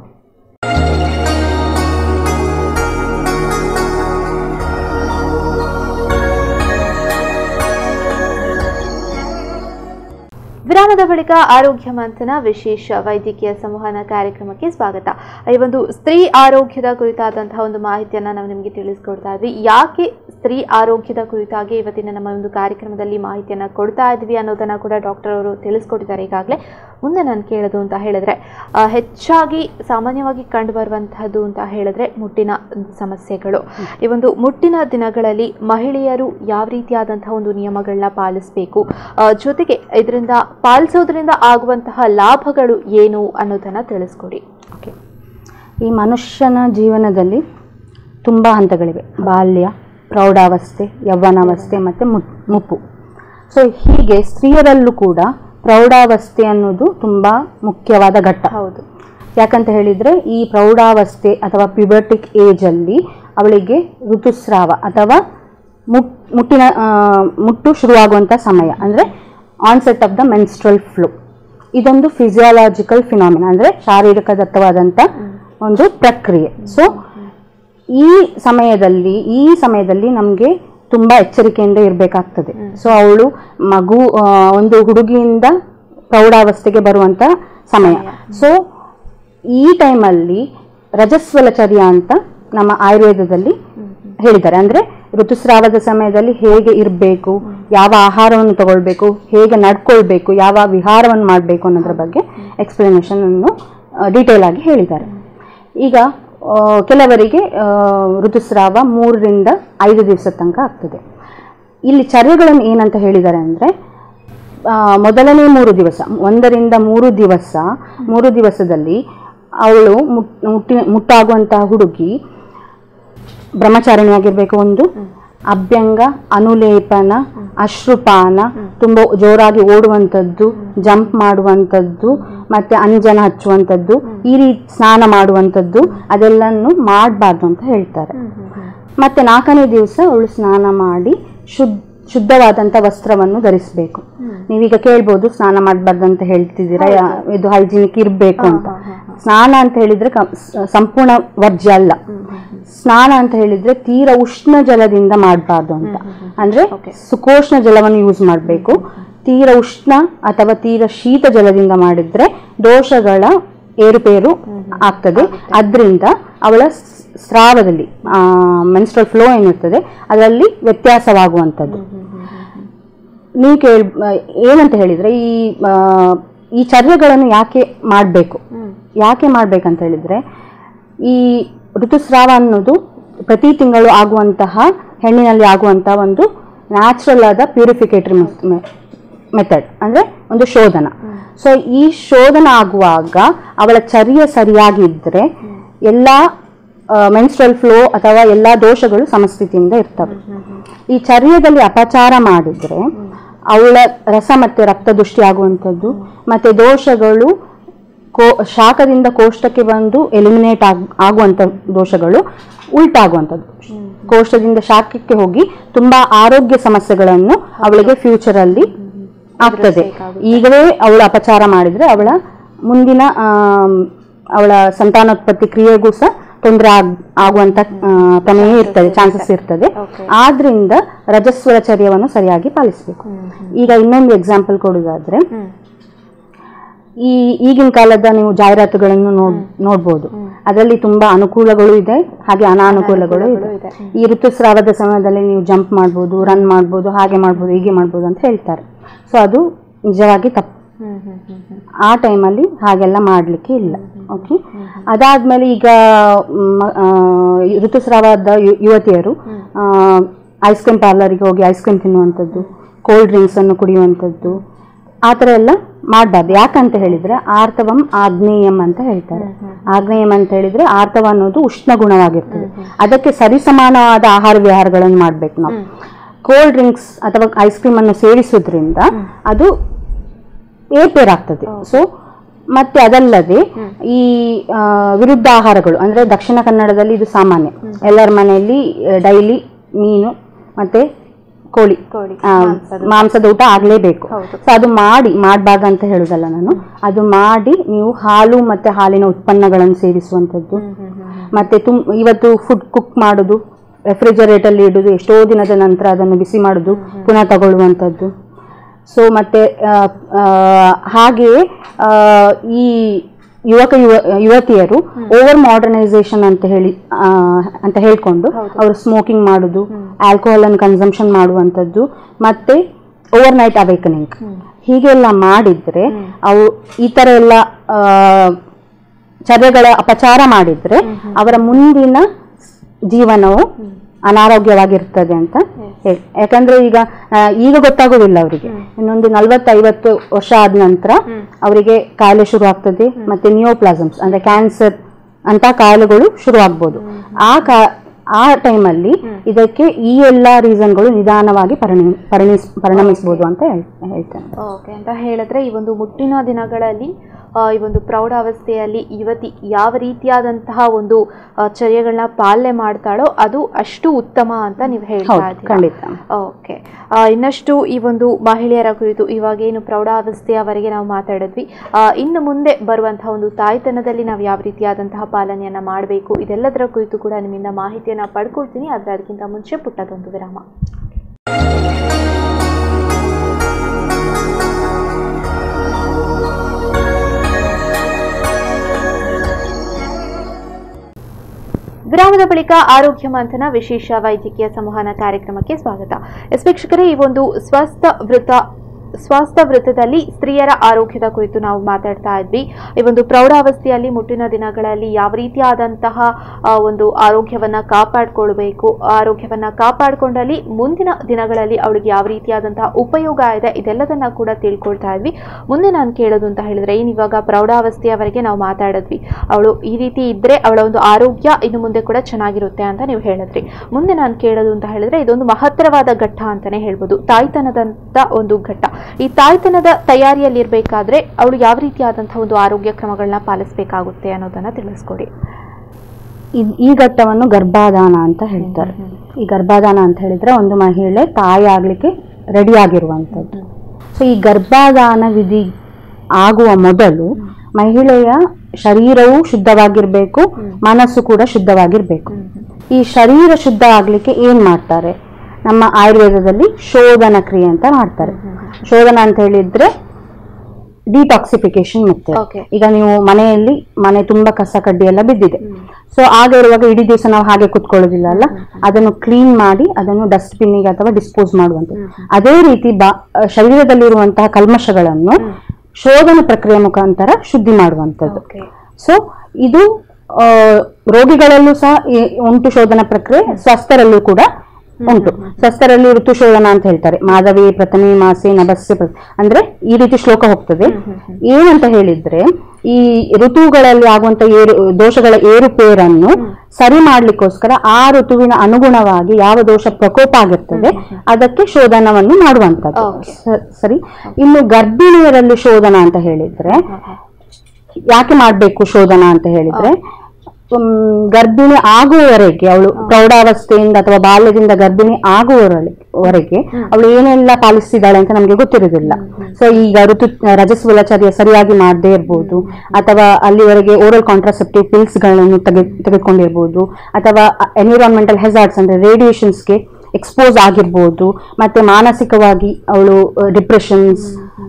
ವಿರಾಮದ ಬಳಿಕ ಆರೋಗ್ಯ ಮಂಥನ ವಿಶೇಷ ವೈದ್ಯಕೀಯ ಸಂವಹನ ಕಾರ್ಯಕ್ರಮಕ್ಕೆ ಸ್ವಾಗತ ಈ ಒಂದು ಸ್ತ್ರೀ ಆರೋಗ್ಯದ ಕುರಿತಾದಂತಹ ಒಂದು ಮಾಹಿತಿಯನ್ನು ನಾವು ನಿಮಗೆ ತಿಳಿಸ್ಕೊಡ್ತಾ ಇದ್ವಿ ಯಾಕೆ ಸ್ತ್ರೀ ಆರೋಗ್ಯದ ಕುರಿತಾಗಿ ಇವತ್ತಿನ ನಮ್ಮ ಒಂದು ಕಾರ್ಯಕ್ರಮದಲ್ಲಿ ಮಾಹಿತಿಯನ್ನು ಕೊಡ್ತಾ ಇದ್ವಿ ಅನ್ನೋದನ್ನು ಕೂಡ ಡಾಕ್ಟರ್ ಅವರು ತಿಳಿಸ್ಕೊಟ್ಟಿದ್ದಾರೆ ಈಗಾಗಲೇ ಮುಂದೆ ನಾನು ಕೇಳೋದು ಅಂತ ಹೇಳಿದ್ರೆ ಆ, ಹೆಚ್ಚಾಗಿ ಸಾಮಾನ್ಯವಾಗಿ ಕಂಡುಬರುವಂತಹದ್ದು ಅಂತ ಹೇಳಿದ್ರೆ ಮುಟ್ಟಿನ ಸಮಸ್ಯೆಗಳು ಈ ಒಂದು ಮುಟ್ಟಿನ ದಿನಗಳಲ್ಲಿ ಮಹಿಳೆಯರು ಯಾವ ರೀತಿಯಾದಂತಹ ಒಂದು ನಿಯಮಗಳನ್ನ ಪಾಲಿಸಬೇಕು ಆ, ಜೊತೆಗೆ ಇದರಿಂದ ಪಾಲಿಸೋದ್ರಿಂದ ಆಗುವಂತಹ ಲಾಭಗಳು ಏನು ಅನ್ನೋದನ್ನ ತಿಳಿಸ್ಕೊಡಿ ಓಕೆ ಈ ಮನುಷ್ಯನ ಜೀವನದಲ್ಲಿ ತುಂಬ ಹಂತಗಳಿವೆ ಬಾಲ್ಯ ಪ್ರೌಢಾವಸ್ಥೆ ಯೌವನಾವಸ್ಥೆ ಮತ್ತು ಮುಪ್- ಮುಪ್ಪು ಸೊ ಹೀಗೆ ಸ್ತ್ರೀಯರಲ್ಲೂ ಕೂಡ ಪ್ರೌಢಾವಸ್ಥೆ ಅನ್ನೋದು ತುಂಬ ಮುಖ್ಯವಾದ ಘಟ್ಟ ಹೌದು ಯಾಕಂತ ಹೇಳಿದ್ರೆ ಈ ಪ್ರೌಢಾವಸ್ಥೆ ಅಥವಾ ಪ್ಯುಬರ್ಟಿಕ್ ಏಜ್ ಅಲ್ಲಿ ಅವಳಿಗೆ ಋತುಸ್ರಾವ ಅಥವಾ ಮುಟ್ ಮುಟ್ಟಿನ ಆ, ಮುಟ್ಟು ಶುರುವಾಗುವಂಥ ಸಮಯ ಅಂದ್ರೆ onset of the menstrual flow ಇದೊಂದು ಫಿಸಿಯಾಲಜಿಕಲ್ ಫಿನಾಮಿನ ಅಂದ್ರೆ ಶಾರೀರಿಕ ದತ್ತವಾದಂಥ ಒಂದು ಪ್ರಕ್ರಿಯೆ ಸೊ ಈ ಸಮಯದಲ್ಲಿ ಈ ಸಮಯದಲ್ಲಿ ನಮಗೆ ತುಂಬಾ ಎಚ್ಚರಿಕೆಯಿಂದ ಇರಬೇಕಾಗ್ತದೆ ಸೊ ಅವಳು ಮಗು ಆ, ಒಂದು ಹುಡುಗಿಯಿಂದ ಪ್ರೌಢಾವಸ್ಥೆಗೆ ಬರುವಂತ ಸಮಯ ಸೊ ಈ ಟೈಮಲ್ಲಿ ರಜಸ್ವಲಚರ್ಯ ಅಂತ ನಮ್ಮ ಆಯುರ್ವೇದದಲ್ಲಿ ಹೇಳಿದ್ದಾರೆ ಅಂದ್ರೆ ಋತುಸ್ರಾವದ ಸಮಯದಲ್ಲಿ ಹೇಗೆ ಇರಬೇಕು ಯಾವ ಆಹಾರವನ್ನು ತಗೊಳ್ಬೇಕು ಹೇಗೆ ನಡ್ಕೊಳ್ಬೇಕು ಯಾವ ವಿಹಾರವನ್ನು ಮಾಡಬೇಕು ಅನ್ನೋದ್ರ ಬಗ್ಗೆ ಎಕ್ಸ್ಪ್ಲನೇಷನ್ ಅನ್ನು ಡೀಟೇಲ್ ಆಗಿ ಹೇಳಿದ್ದಾರೆ ಈಗ ಆ, ಕೆಲವರಿಗೆ ಆ, ಋತುಸ್ರಾವ ಮೂರರಿಂದ ಐದು ದಿವಸದ ತನಕ ಆಗ್ತದೆ ಇಲ್ಲಿ ಚರ್ಯಗಳನ್ನು ಏನಂತ ಹೇಳಿದ್ದಾರೆ ಅಂದರೆ ಮೊದಲನೇ ಮೂರು ದಿವಸ ಒಂದರಿಂದ ಮೂರು ದಿವಸ ಮೂರು ದಿವಸದಲ್ಲಿ ಅವಳು ಮುಟ್ ಮುಟ್ಟಿ ಮುಟ್ಟಾಗುವಂತಹ ಹುಡುಗಿ ಬ್ರಹ್ಮಚಾರಿಣಿಯಾಗಿರ್ಬೇಕು ಒಂದು ಅಭ್ಯಂಗ ಅನುಲೇಪನ ಅಶ್ರುಪಾನ ತುಂಬ ಜೋರಾಗಿ ಓಡುವಂಥದ್ದು ಜಂಪ್ ಮಾಡುವಂಥದ್ದು ಮತ್ತೆ ಅಂಜನ ಹಚ್ಚುವಂಥದ್ದು ಈ ರೀತಿ ಸ್ನಾನ ಮಾಡುವಂಥದ್ದು ಅದೆಲ್ಲನ್ನು ಮಾಡಬಾರ್ದು ಅಂತ ಹೇಳ್ತಾರೆ ಮತ್ತೆ ನಾಲ್ಕನೇ ದಿವಸ ಅವಳು ಸ್ನಾನ ಮಾಡಿ ಶುದ್ಧ ಶುದ್ಧವಾದಂಥ ವಸ್ತ್ರವನ್ನು ಧರಿಸಬೇಕು ನೀವೀಗ ಕೇಳ್ಬೋದು ಸ್ನಾನ ಮಾಡಬಾರ್ದು ಅಂತ ಹೇಳ್ತಿದ್ದೀರಾ ಯಾ- ಇದು ಹೈಜಿನಿಕ್ ಇರಬೇಕು ಅಂತ ಸ್ನಾನ ಅಂತ ಹೇಳಿದ್ರೆ ಕ- ಸ- ಸಂಪೂರ್ಣ ವರ್ಜ್ಯ ಅಲ್ಲ ಸ್ನಾನ ಅಂತ ಹೇಳಿದ್ರೆ ತೀರ ಉಷ್ಣ ಜಲದಿಂದ ಮಾಡಬಾರ್ದು ಅಂತ ಅಂದ್ರೆ ಸುಕೋಷ್ಣ ಜಲವನ್ನು ಯೂಸ್ ಮಾಡಬೇಕು ತೀರ ಉಷ್ಣ ಅಥವಾ ತೀರ ಶೀತ ಜಲದಿಂದ ಮಾಡಿದ್ರೆ ದೋಷಗಳ ಏರುಪೇರು ಆಗ್ತದೆ ಅದರಿಂದ ಅವಳ ಸ್- ಸ್ರಾವದಲ್ಲಿ ಮೆನ್ಸ್ಟ್ರಲ್ ಫ್ಲೋ ಏನಿರ್ತದೆ ಅದರಲ್ಲಿ ವ್ಯತ್ಯಾಸವಾಗುವಂಥದ್ದು ನೀವು ಕೇಳ್ ಏನಂತ ಹೇಳಿದ್ರೆ ಈ ಆ, ಈ ಚರ್ಯಗಳನ್ನು ಯಾಕೆ ಮಾಡಬೇಕು ಯಾಕೆ ಮಾಡ್ಬೇಕಂತ ಹೇಳಿದ್ರೆ ಈ ಋತುಸ್ರಾವ ಅನ್ನೋದು ಪ್ರತಿ ತಿಂಗಳು ಆಗುವಂತಹ ಹೆಣ್ಣಿನಲ್ಲಿ ಆಗುವಂತಹ ಒಂದು ನ್ಯಾಚುರಲ್ ಆದ ಪ್ಯೂರಿಫಿಕೇಟರಿ ಮೆಥಡ್ ಅಂದ್ರೆ ಒಂದು ಶೋಧನ ಸೊ ಈ ಶೋಧನ ಆಗುವಾಗ ಅವಳ ಚರ್ಯ ಸರಿಯಾಗಿದ್ರೆ ಎಲ್ಲಾ ಮೆನ್ಸ್ಟ್ರಲ್ ಫ್ಲೋ ಅಥವಾ ಎಲ್ಲಾ ದೋಷಗಳು ಸಮಸ್ಥಿತಿಯಿಂದ ಇರ್ತವೆ ಈ ಚರ್ಯದಲ್ಲಿ ಅಪಚಾರ ಮಾಡಿದ್ರೆ ಅವಳ ರಸ ಮತ್ತೆ ರಕ್ತ ದೃಷ್ಟಿ ಆಗುವಂಥದ್ದು ಮತ್ತೆ ದೋಷಗಳು ಕೋ ಶಾಖದಿಂದ ಕೋಷ್ಟಕ್ಕೆ ಬಂದು ಎಲಿಮಿನೇಟ್ ಆಗ್ ಆಗುವಂಥ ದೋಷಗಳು ಉಲ್ಟಾಗುವಂಥದ್ದು ಕೋಷ್ಟದಿಂದ ಶಾಖಕ್ಕೆ ಹೋಗಿ ತುಂಬಾ ಆರೋಗ್ಯ ಸಮಸ್ಯೆಗಳನ್ನು ಅವಳಿಗೆ ಫ್ಯೂಚರ್ ಅಲ್ಲಿ ಆಗ್ತದೆ ಈಗಲೇ ಅವಳು ಅಪಚಾರ ಮಾಡಿದ್ರೆ ಅವಳ ಮುಂದಿನ ಆಮ್, ಅವಳ ಸಂತಾನೋತ್ಪತ್ತಿ ಕ್ರಿಯೆಗೂ ಸಹ ತೊಂದರೆ ಆಗ್ ಆಗುವಂತ ಆ, ಪ್ರಮೇಯ ಇರ್ತದೆ ಚಾನ್ಸಸ್ ಇರ್ತದೆ Okay. ಆದ್ರಿಂದ ರಜಸ್ವರ ಚರ್ಯವನ್ನು ಸರಿಯಾಗಿ ಪಾಲಿಸಬೇಕು ಈಗ ಇನ್ನೊಂದು ಎಕ್ಸಾಂಪಲ್ ಕೊಡುವುದಾದ್ರೆ ಈ ಈಗಿನ ಕಾಲದ ನೀವು ಜಾಹೀರಾತುಗಳನ್ನು ನೋಡ್ ನೋಡ್ಬೋದು ಅದರಲ್ಲಿ ತುಂಬಾ ಅನುಕೂಲಗಳು ಇದೆ ಹಾಗೆ ಅನಾನುಕೂಲಗಳು ಇದೆ ಇದೆ. ಈ ಋತುಸ್ರಾವದ ಸಮಯದಲ್ಲಿ ನೀವು ಜಂಪ್ ಮಾಡ್ಬೋದು ರನ್ ಮಾಡ್ಬೋದು ಹಾಗೆ ಮಾಡ್ಬೋದು ಹೀಗೆ ಮಾಡ್ಬೋದು ಅಂತ ಹೇಳ್ತಾರೆ ಸೊ ಅದು ನಿಜವಾಗಿ ತಪ್ಪು ಆ ಟೈಮಲ್ಲಿ ಹಾಗೆಲ್ಲ ಮಾಡಲಿಕ್ಕೆ ಇಲ್ಲ ಓಕೆ ಅದಾದ್ಮೇಲೆ ಈಗ ಮ್, ಆ, ಋತುಸ್ರಾವದ ಯು- ಯುವತಿಯರು ಐಸ್ ಕ್ರೀಮ್ ಪಾರ್ಲರಿಗೆ ಹೋಗಿ ಐಸ್ ಕ್ರೀಮ್ ತಿನ್ನುವಂಥದ್ದು ಕೋಲ್ಡ್ ಡ್ರಿಂಕ್ಸ್ ಅನ್ನು ಕುಡಿಯುವಂಥದ್ದು ಆ ಥರ ಎಲ್ಲ ಮಾಡಬಾರ್ದು ಯಾಕಂತ ಹೇಳಿದ್ರೆ ಆರ್ತವಂ ಆಗ್ನೇಯಂ ಅಂತ ಹೇಳ್ತಾರೆ ಆಗ್ನೇಯಂ ಅಂತ ಹೇಳಿದ್ರೆ ಆರ್ತವ ಅನ್ನೋದು ಉಷ್ಣ ಗುಣವಾಗಿರ್ತದೆ ಅದಕ್ಕೆ ಸರಿಸಮಾನವಾದ ಆಹಾರ ವಿಹಾರಗಳನ್ನು ಮಾಡ್ಬೇಕು ನಾವು ಕೋಲ್ಡ್ ಡ್ರಿಂಕ್ಸ್ ಅಥವಾ ಐಸ್ ಕ್ರೀಮ್ ಅನ್ನು ಸೇವಿಸೋದ್ರಿಂದ ಅದು ಏರ್ಪೇರಾಗ್ತದೆ ಸೊ ಮತ್ತೆ ಅದಲ್ಲದೆ ಈ ಆ, ವಿರುದ್ಧ ಆಹಾರಗಳು ಅಂದ್ರೆ ದಕ್ಷಿಣ ಕನ್ನಡದಲ್ಲಿ ಇದು ಸಾಮಾನ್ಯ ಎಲ್ಲರ ಮನೆಯಲ್ಲಿ ಡೈಲಿ ಮೀನು ಮತ್ತೆ ಕೋಳಿ ಕೋಳಿ, ಆ, ಮಾಂಸದ. ಮಾಂಸದ ಊಟ ಆಗ್ಲೇಬೇಕು ಹೌದು. ಸೊ ಅದು ಮಾಡಿ ಮಾಡಬಾರ್ದು ಅಂತ ಹೇಳುದಲ್ಲ ನಾನು ಅದು ಮಾಡಿ ನೀವು ಹಾಲು ಮತ್ತೆ ಹಾಲಿನ ಉತ್ಪನ್ನಗಳನ್ನು ಸೇವಿಸುವಂಥದ್ದು ಮತ್ತೆ ತುಂ ಇವತ್ತು ಫುಡ್ ಕುಕ್ ಮಾಡೋದು ರೆಫ್ರಿಜರೇಟ್ ಅಲ್ಲಿ ಇಡುದು ಎಷ್ಟೋ ದಿನದ ನಂತರ ಅದನ್ನು ಬಿಸಿ ಮಾಡುದು ಪುನಃ ತಗೊಳ್ಳುವಂಥದ್ದು ಸೊ ಮತ್ತೆ ಆ, ಆ, ಹಾಗೆಯೇ ಆ, ಈ ಯುವಕ ಯುವ ಯುವತಿಯರು ಓವರ್ ಮಾಡರ್ನೈಸೇಷನ್ ಅಂತ ಹೇಳಿ ಆ, ಅಂತ ಹೇಳ್ಕೊಂಡು ಅವರು ಸ್ಮೋಕಿಂಗ್ ಮಾಡುದು ಆಲ್ಕೋಹಾಲ್ ಅನ್ನು ಕನ್ಸಂಪ್ಷನ್ ಮಾಡುವಂಥದ್ದು ಮತ್ತೆ ಓವರ್ ನೈಟ್ ಅವೇಕನಿಂಗ್ ಹೀಗೆಲ್ಲ ಮಾಡಿದ್ರೆ ಅವು ಈ ತರ ಎಲ್ಲ ಆ, ಚರ್ಯಗಳ ಅಪಚಾರ ಮಾಡಿದ್ರೆ ಅವರ ಮುಂದಿನ ಜೀವನವು ಅನಾರೋಗ್ಯವಾಗಿರ್ತದೆ ಅಂತ ಹೇಳಿ ಯಾಕಂದ್ರೆ ಈಗ ಆ, ಈಗ ಗೊತ್ತಾಗೋದಿಲ್ಲ ಅವರಿಗೆ ಇನ್ನೊಂದು ನಲವತ್ತೈವತ್ತು ವರ್ಷ ಆದ ನಂತರ ಅವರಿಗೆ ಕಾಯಿಲೆ ಶುರು ಆಗ್ತದೆ ಮತ್ತೆ ನಿಯೋಪ್ಲಾಸಮ್ಸ್ ಅಂದ್ರೆ ಕ್ಯಾನ್ಸರ್ ಅಂತ ಕಾಯಿಲೆಗಳು ಶುರು ಆಗ್ಬೋದು ಆ ಕಾ ಆ ಟೈಮಲ್ಲಿ ಇದಕ್ಕೆ ಈ ಎಲ್ಲಾ ರೀಸನ್ಗಳು ನಿಧಾನವಾಗಿ ಪರಿಣಿ ಪರಿಣಿಸ್ ಪರಿಣಮಿಸ್ಬೋದು ಅಂತ ಹೇಳ್- ಹೇಳ್ತೇನೆ ಓಕೆ ಅಂತ ಹೇಳಿದ್ರೆ ಈ ಒಂದು ಮುಟ್ಟಿನ ದಿನಗಳಲ್ಲಿ ಆ, ಈ ಒಂದು ಪ್ರೌಢಾವಸ್ಥೆಯಲ್ಲಿ ಯುವತಿ ಯಾವ ರೀತಿಯಾದಂತಹ ಒಂದು ಆ, ಚರ್ಯಗಳನ್ನ ಪಾಲನೆ ಮಾಡ್ತಾಳೋ ಅದು ಅಷ್ಟು ಉತ್ತಮ ಅಂತ ನೀವು ಹೇಳ್ತಾ ಹೌದು ಇದ್ದೀರಾ ಖಂಡಿತ ಓಕೆ ಆ, ಇನ್ನಷ್ಟು ಈ ಒಂದು ಮಹಿಳೆಯರ ಕುರಿತು ಇವಾಗೇನು ಪ್ರೌಢಾವಸ್ಥೆಯವರೆಗೆ ನಾವು ಮಾತಾಡಿದ್ವಿ ಆ, ಇನ್ನು ಮುಂದೆ ಬರುವಂತಹ ಒಂದು ತಾಯ್ತನದಲ್ಲಿ ನಾವು ಯಾವ ರೀತಿಯಾದಂತಹ ಪಾಲನೆಯನ್ನ ಮಾಡಬೇಕು ಇದೆಲ್ಲದರ ಕುರಿತು ಕೂಡ ನಿಮ್ಮಿಂದ ಮಾಹಿತಿಯನ್ನ ಪಡ್ಕೊಳ್ತೀನಿ ಆದರೆ ಅದಕ್ಕಿಂತ ಮುಂಚೆ ಪುಟ್ಟದೊಂದು ವಿರಾಮ ವಿರಾಮದ ಬಳಿಕ ಆರೋಗ್ಯ ಮಂಥನ ವಿಶೇಷ ವೈದ್ಯಕೀಯ ಸಂವಹನ ಕಾರ್ಯಕ್ರಮಕ್ಕೆ ಸ್ವಾಗತ ಎಸ್ ವೀಕ್ಷಕರೇ ಈ ಒಂದು ಸ್ವಸ್ಥ ವೃತ್ತ ಸ್ವಾಸ್ಥ್ಯ ವೃತ್ತದಲ್ಲಿ ಸ್ತ್ರೀಯರ ಆರೋಗ್ಯದ ಕುರಿತು ನಾವು ಮಾತಾಡ್ತಾ ಇದ್ವಿ ಈ ಒಂದು ಪ್ರೌಢಾವಸ್ಥೆಯಲ್ಲಿ ಮುಟ್ಟಿನ ದಿನಗಳಲ್ಲಿ ಯಾವ ರೀತಿಯಾದಂತಹ ಆ, ಒಂದು ಆರೋಗ್ಯವನ್ನ ಕಾಪಾಡಿಕೊಳ್ಬೇಕು ಆರೋಗ್ಯವನ್ನ ಕಾಪಾಡಿಕೊಂಡಲ್ಲಿ ಮುಂದಿನ ದಿನಗಳಲ್ಲಿ ಅವಳಿಗೆ ಯಾವ ರೀತಿಯಾದಂತಹ ಉಪಯೋಗ ಇದೆ ಇದೆಲ್ಲದನ್ನ ಕೂಡ ತಿಳ್ಕೊಳ್ತಾ ಇದ್ವಿ ಮುಂದೆ ನಾನು ಕೇಳೋದು ಅಂತ ಹೇಳಿದ್ರೆ ಏನು ಇವಾಗ ಪ್ರೌಢಾವಸ್ಥೆಯವರೆಗೆ ನಾವು ಮಾತಾಡಿದ್ವಿ ಅವಳು ಈ ರೀತಿ ಇದ್ರೆ ಅವಳ ಒಂದು ಆರೋಗ್ಯ ಇನ್ನು ಮುಂದೆ ಕೂಡ ಚೆನ್ನಾಗಿರುತ್ತೆ ಅಂತ ನೀವು ಹೇಳಿದ್ರಿ ಮುಂದೆ ನಾನು ಕೇಳೋದು ಅಂತ ಹೇಳಿದ್ರೆ ಇದೊಂದು ಮಹತ್ತರವಾದ ಘಟ್ಟ ಅಂತಾನೆ ಹೇಳ್ಬೋದು ತಾಯ್ತನದಂತ ಒಂದು ಘಟ್ಟ ಈ ತಾಯ್ತನದ ತಯಾರಿಯಲ್ಲಿರ್ಬೇಕಾದ್ರೆ ಅವಳು ಯಾವ ರೀತಿಯಾದಂತಹ ಒಂದು ಆರೋಗ್ಯ ಕ್ರಮಗಳನ್ನ ಪಾಲಿಸಬೇಕಾಗುತ್ತೆ ಅನ್ನೋದನ್ನ ತಿಳಿಸ್ಕೊಡಿ ಇದ್- ಈ ಘಟ್ಟವನ್ನು ಗರ್ಭಾಧಾನ ಅಂತ ಹೇಳ್ತಾರೆ ಈ ಗರ್ಭಾಧಾನ ಅಂತ ಹೇಳಿದ್ರೆ ಒಂದು ಮಹಿಳೆ ತಾಯಿ ಆಗ್ಲಿಕ್ಕೆ ರೆಡಿ ಆಗಿರುವಂಥದ್ದು ಸೊ ಈ ಗರ್ಭಾಧಾನ ವಿಧಿ ಆಗುವ ಮೊದಲು ಮಹಿಳೆಯ ಶರೀರವು ಶುದ್ಧವಾಗಿರ್ಬೇಕು ಮನಸ್ಸು ಕೂಡ ಶುದ್ಧವಾಗಿರ್ಬೇಕು ಈ ಶರೀರ ಶುದ್ಧ ಆಗ್ಲಿಕ್ಕೆ ಏನ್ ಮಾಡ್ತಾರೆ ನಮ್ಮ ಆಯುರ್ವೇದದಲ್ಲಿ ಶೋಧನ ಕ್ರಿಯೆ ಅಂತ ಮಾಡ್ತಾರೆ ಶೋಧನ ಅಂತ ಹೇಳಿದ್ರೆ ಡಿಟಾಕ್ಸಿಫಿಕೇಶನ್ ಮೆಥಡ್ Okay. ಈಗ ನೀವು ಮನೆಯಲ್ಲಿ ಮನೆ ತುಂಬಾ ಕಸ ಕಡ್ಡಿ ಎಲ್ಲ ಬಿದ್ದಿದೆ ಸೊ ಆಗ ಇರುವಾಗ ಇಡೀ ದಿವಸ ನಾವು ಹಾಗೆ ಕುತ್ಕೊಳ್ಳೋದಿಲ್ಲ ಅಲ್ಲ ಅದನ್ನು ಕ್ಲೀನ್ ಮಾಡಿ ಅದನ್ನು ಡಸ್ಟ್ಬಿನ್ ಗೆ ಅಥವಾ ಡಿಸ್ಪೋಸ್ ಮಾಡುವಂಥದ್ದು ಅದೇ ರೀತಿ ಬಾ ಶರೀರದಲ್ಲಿರುವಂತಹ ಕಲ್ಮಶಗಳನ್ನು ಶೋಧನ ಪ್ರಕ್ರಿಯೆ ಮುಖಾಂತರ ಶುದ್ಧಿ ಮಾಡುವಂಥದ್ದು ಓಕೆ ಸೊ ಇದು ಆ, ರೋಗಿಗಳಲ್ಲೂ ಸಹ ಈ ಉಂಟು ಶೋಧನ ಪ್ರಕ್ರಿಯೆ ಸ್ವಸ್ಥರಲ್ಲೂ ಕೂಡ ಉಂಟು ಸ್ವಸ್ಥರಲ್ಲಿ ಋತು ಶೋಧನ ಅಂತ ಹೇಳ್ತಾರೆ ಮಾಧವಿ ಪ್ರಥಮೆ ಮಾಸೆ ನಭಸ್ಸೆ ಪ್ರ- ಅಂದ್ರೆ ಈ ರೀತಿ ಶ್ಲೋಕ ಹೋಗ್ತದೆ ಏನಂತ ಹೇಳಿದ್ರೆ ಈ ಋತುಗಳಲ್ಲಿ ಆಗುವಂತ ಏರು ದೋಷಗಳ ಏರುಪೇರನ್ನು ಸರಿ ಮಾಡ್ಲಿಕ್ಕೋಸ್ಕರ ಆ ಋತುವಿನ ಅನುಗುಣವಾಗಿ ಯಾವ ದೋಷ ಪ್ರಕೋಪ ಆಗಿರ್ತದೆ ಅದಕ್ಕೆ ಶೋಧನವನ್ನು ಮಾಡುವಂತದ್ದು Okay. ಸ- ಸರಿ ಇನ್ನು ಗರ್ಭಿಣಿಯರಲ್ಲಿ ಶೋಧನ ಅಂತ ಹೇಳಿದ್ರೆ ಯಾಕೆ ಮಾಡ್ಬೇಕು ಶೋಧನ ಅಂತ ಹೇಳಿದ್ರೆ ಉಮ್, ಗರ್ಭಿಣಿ ಆಗುವವರೆಗೆ ಅವಳು ಪ್ರೌಢಾವಸ್ಥೆಯಿಂದ ಅಥವಾ ಬಾಲ್ಯದಿಂದ ಗರ್ಭಿಣಿ ಆಗುವವರೆಗೆ ಅವಳು ಏನೆಲ್ಲ ಪಾಲಿಸ್ತಿದ್ದಾಳೆ ಅಂತ ನಮ್ಗೆ ಗೊತ್ತಿರುವುದಿಲ್ಲ ಸೊ ಈಗ ಋತು ರಜಸ್ವಲಚರ್ಯ ಸರಿಯಾಗಿ ಮಾಡದೇ ಇರ್ಬೋದು ಅಥವಾ ಅಲ್ಲಿವರೆಗೆ ಓರಲ್ ಕಾಂಟ್ರಾಸೆಪ್ಟಿವ್ ಪಿಲ್ಸ್ ಗಳನ್ನು ತೆಗೆ ತೆಗೆದುಕೊಂಡಿರ್ಬೋದು ಅಥವಾ ಎನ್ವಿರಾನ್ಮೆಂಟಲ್ ಹೆಸಾರ್ಡ್ಸ್ ಅಂದ್ರೆ ರೇಡಿಯೇಷನ್ಸ್ಗೆ ಎಕ್ಸ್ಪೋಸ್ ಆಗಿರ್ಬೋದು ಮತ್ತೆ ಮಾನಸಿಕವಾಗಿ ಅವಳು ಡಿಪ್ರೆಷನ್ಸ್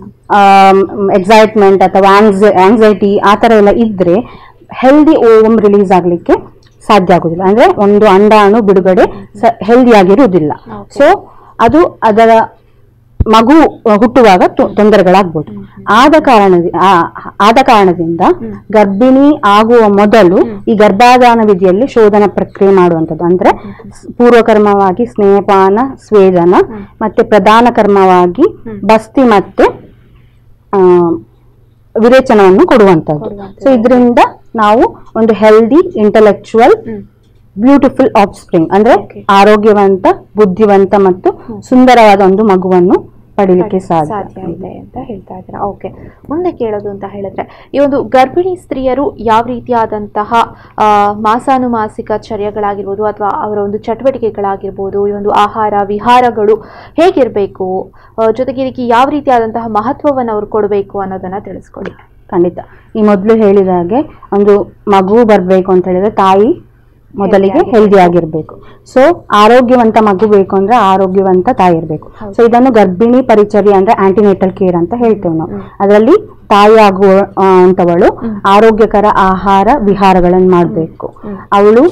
ಎಕ್ಸೈಟ್ಮೆಂಟ್ ಅಥವಾ ಆಂಗ್ಸೈಟಿ ಆ ಥರ ಎಲ್ಲ ಇದ್ರೆ ಹೆಲ್ದಿ ಓಮ್ ರಿಲೀಸ್ ಆಗ್ಲಿಕ್ಕೆ ಸಾಧ್ಯ ಆಗುದಿಲ್ಲ ಅಂದ್ರೆ ಒಂದು ಅಂಡಾಣು ಬಿಡುಗಡೆ ಹೆಲ್ದಿ ಆಗಿರುವುದಿಲ್ಲ ಸೊ ಅದು ಅದರ ಮಗು ಹುಟ್ಟುವಾಗ ತೊ- ತೊಂದರೆಗಳಾಗ್ಬೋದು ಆದ ಕಾರಣ ಆದ ಕಾರಣದಿಂದ ಗರ್ಭಿಣಿ ಆಗುವ ಮೊದಲು ಈ ಗರ್ಭಾಧಾನ ವಿಧಿಯಲ್ಲಿ ಶೋಧನ ಪ್ರಕ್ರಿಯೆ ಮಾಡುವಂಥದ್ದು ಅಂದ್ರೆ ಸ್- ಪೂರ್ವಕರ್ಮವಾಗಿ ಸ್ನೇಹಪಾನ ಸ್ವೇದನ ಮತ್ತೆ ಪ್ರಧಾನ ಕರ್ಮವಾಗಿ ಬಸ್ತಿ ಮತ್ತೆ ಆ, ವಿರೇಚನವನ್ನು ಕೊಡುವಂಥದ್ದು ಸೊ ಇದರಿಂದ ನಾವು ಒಂದು healthy intellectual beautiful offspring ಅಂದ್ರೆ Okay. ಆರೋಗ್ಯವಂತ ಬುದ್ಧಿವಂತ ಮತ್ತು ಸುಂದರವಾದ ಒಂದು ಮಗುವನ್ನು ಪಡಿಲಿಕ್ಕೆ ಸಾಧ್ಯ ಸಾಧ್ಯ ಇದೆ ಅಂತ ಹೇಳ್ತಾ ಇದ್ದೀರಾ ಓಕೆ ಮುಂದೆ ಕೇಳೋದು ಅಂತ ಹೇಳಿದ್ರೆ ಈ ಒಂದು ಗರ್ಭಿಣಿ ಸ್ತ್ರೀಯರು ಯಾವ ರೀತಿಯಾದಂತಹ ಆ, ಮಾಸಾನುಮಾಸಿಕ ಚರ್ಯಗಳಾಗಿರ್ಬೋದು ಅಥವಾ ಅವರ ಒಂದು ಚಟುವಟಿಕೆಗಳಾಗಿರ್ಬೋದು ಈ ಒಂದು ಆಹಾರ ವಿಹಾರಗಳು ಹೇಗಿರಬೇಕು ಜೊತೆಗೆ ಇದಕ್ಕೆ ಯಾವ ರೀತಿಯಾದಂತಹ ಮಹತ್ವವನ್ನು ಅವರು ಕೊಡಬೇಕು ಅನ್ನೋದನ್ನ ತಿಳಿಸ್ಕೊಡಿ ಖಂಡಿತ ಈ ಮೊದಲು ಹೇಳಿದ ಹಾಗೆ ಒಂದು ಮಗು ಬರ್ಬೇಕು ಅಂತ ಹೇಳಿದ್ರೆ ತಾಯಿ ಮೊದಲಿಗೆ ಹೆಲ್ದಿ ಆಗಿರ್ಬೇಕು ಸೊ ಆರೋಗ್ಯವಂತ ಮಗು ಬೇಕು ಅಂದ್ರೆ ಆರೋಗ್ಯವಂತ ತಾಯಿ ಇರಬೇಕು ಸೊ ಇದನ್ನು ಗರ್ಭಿಣಿ ಪರಿಚರ್ಯ ಅಂದ್ರೆ ಆಂಟಿನೇಟಲ್ ಕೇರ್ ಅಂತ ಹೇಳ್ತೇವೆ ನಾವು ಅದರಲ್ಲಿ ತಾಯಿ ಆಗುವ ಆ, ಅಂತವಳು ಆರೋಗ್ಯಕರ ಆಹಾರ ವಿಹಾರಗಳನ್ನು ಮಾಡಬೇಕು ಅವಳು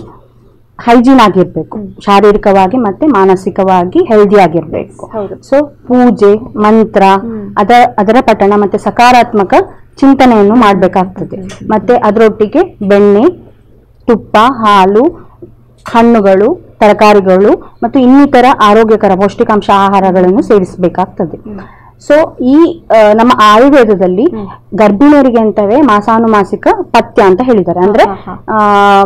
ಹೈಜೀನ್ ಆಗಿರ್ಬೇಕು ಶಾರೀರಿಕವಾಗಿ ಮತ್ತೆ ಮಾನಸಿಕವಾಗಿ ಹೆಲ್ದಿ ಆಗಿರ್ಬೇಕು ಹೌದು ಸೊ ಪೂಜೆ ಮಂತ್ರ ಅದ ಅದರ ಪಠಣ ಮತ್ತೆ ಸಕಾರಾತ್ಮಕ ಚಿಂತನೆಯನ್ನು ಮಾಡಬೇಕಾಗ್ತದೆ ಮತ್ತೆ ಅದರೊಟ್ಟಿಗೆ ಬೆಣ್ಣೆ ತುಪ್ಪ ಹಾಲು ಹಣ್ಣುಗಳು ತರಕಾರಿಗಳು ಮತ್ತು ಇನ್ನಿತರ ಆರೋಗ್ಯಕರ ಪೌಷ್ಟಿಕಾಂಶ ಆಹಾರಗಳನ್ನು ಸೇವಿಸಬೇಕಾಗ್ತದೆ ಸೊ ಈ ಆ, ನಮ್ಮ ಆಯುರ್ವೇದದಲ್ಲಿ ಗರ್ಭಿಣಿಯರಿಗೆ ಅಂತವೇ ಮಾಸಾನುಮಾಸಿಕ ಪಥ್ಯ ಅಂತ ಹೇಳಿದ್ದಾರೆ ಅಂದ್ರೆ ಹಾ, ಆ,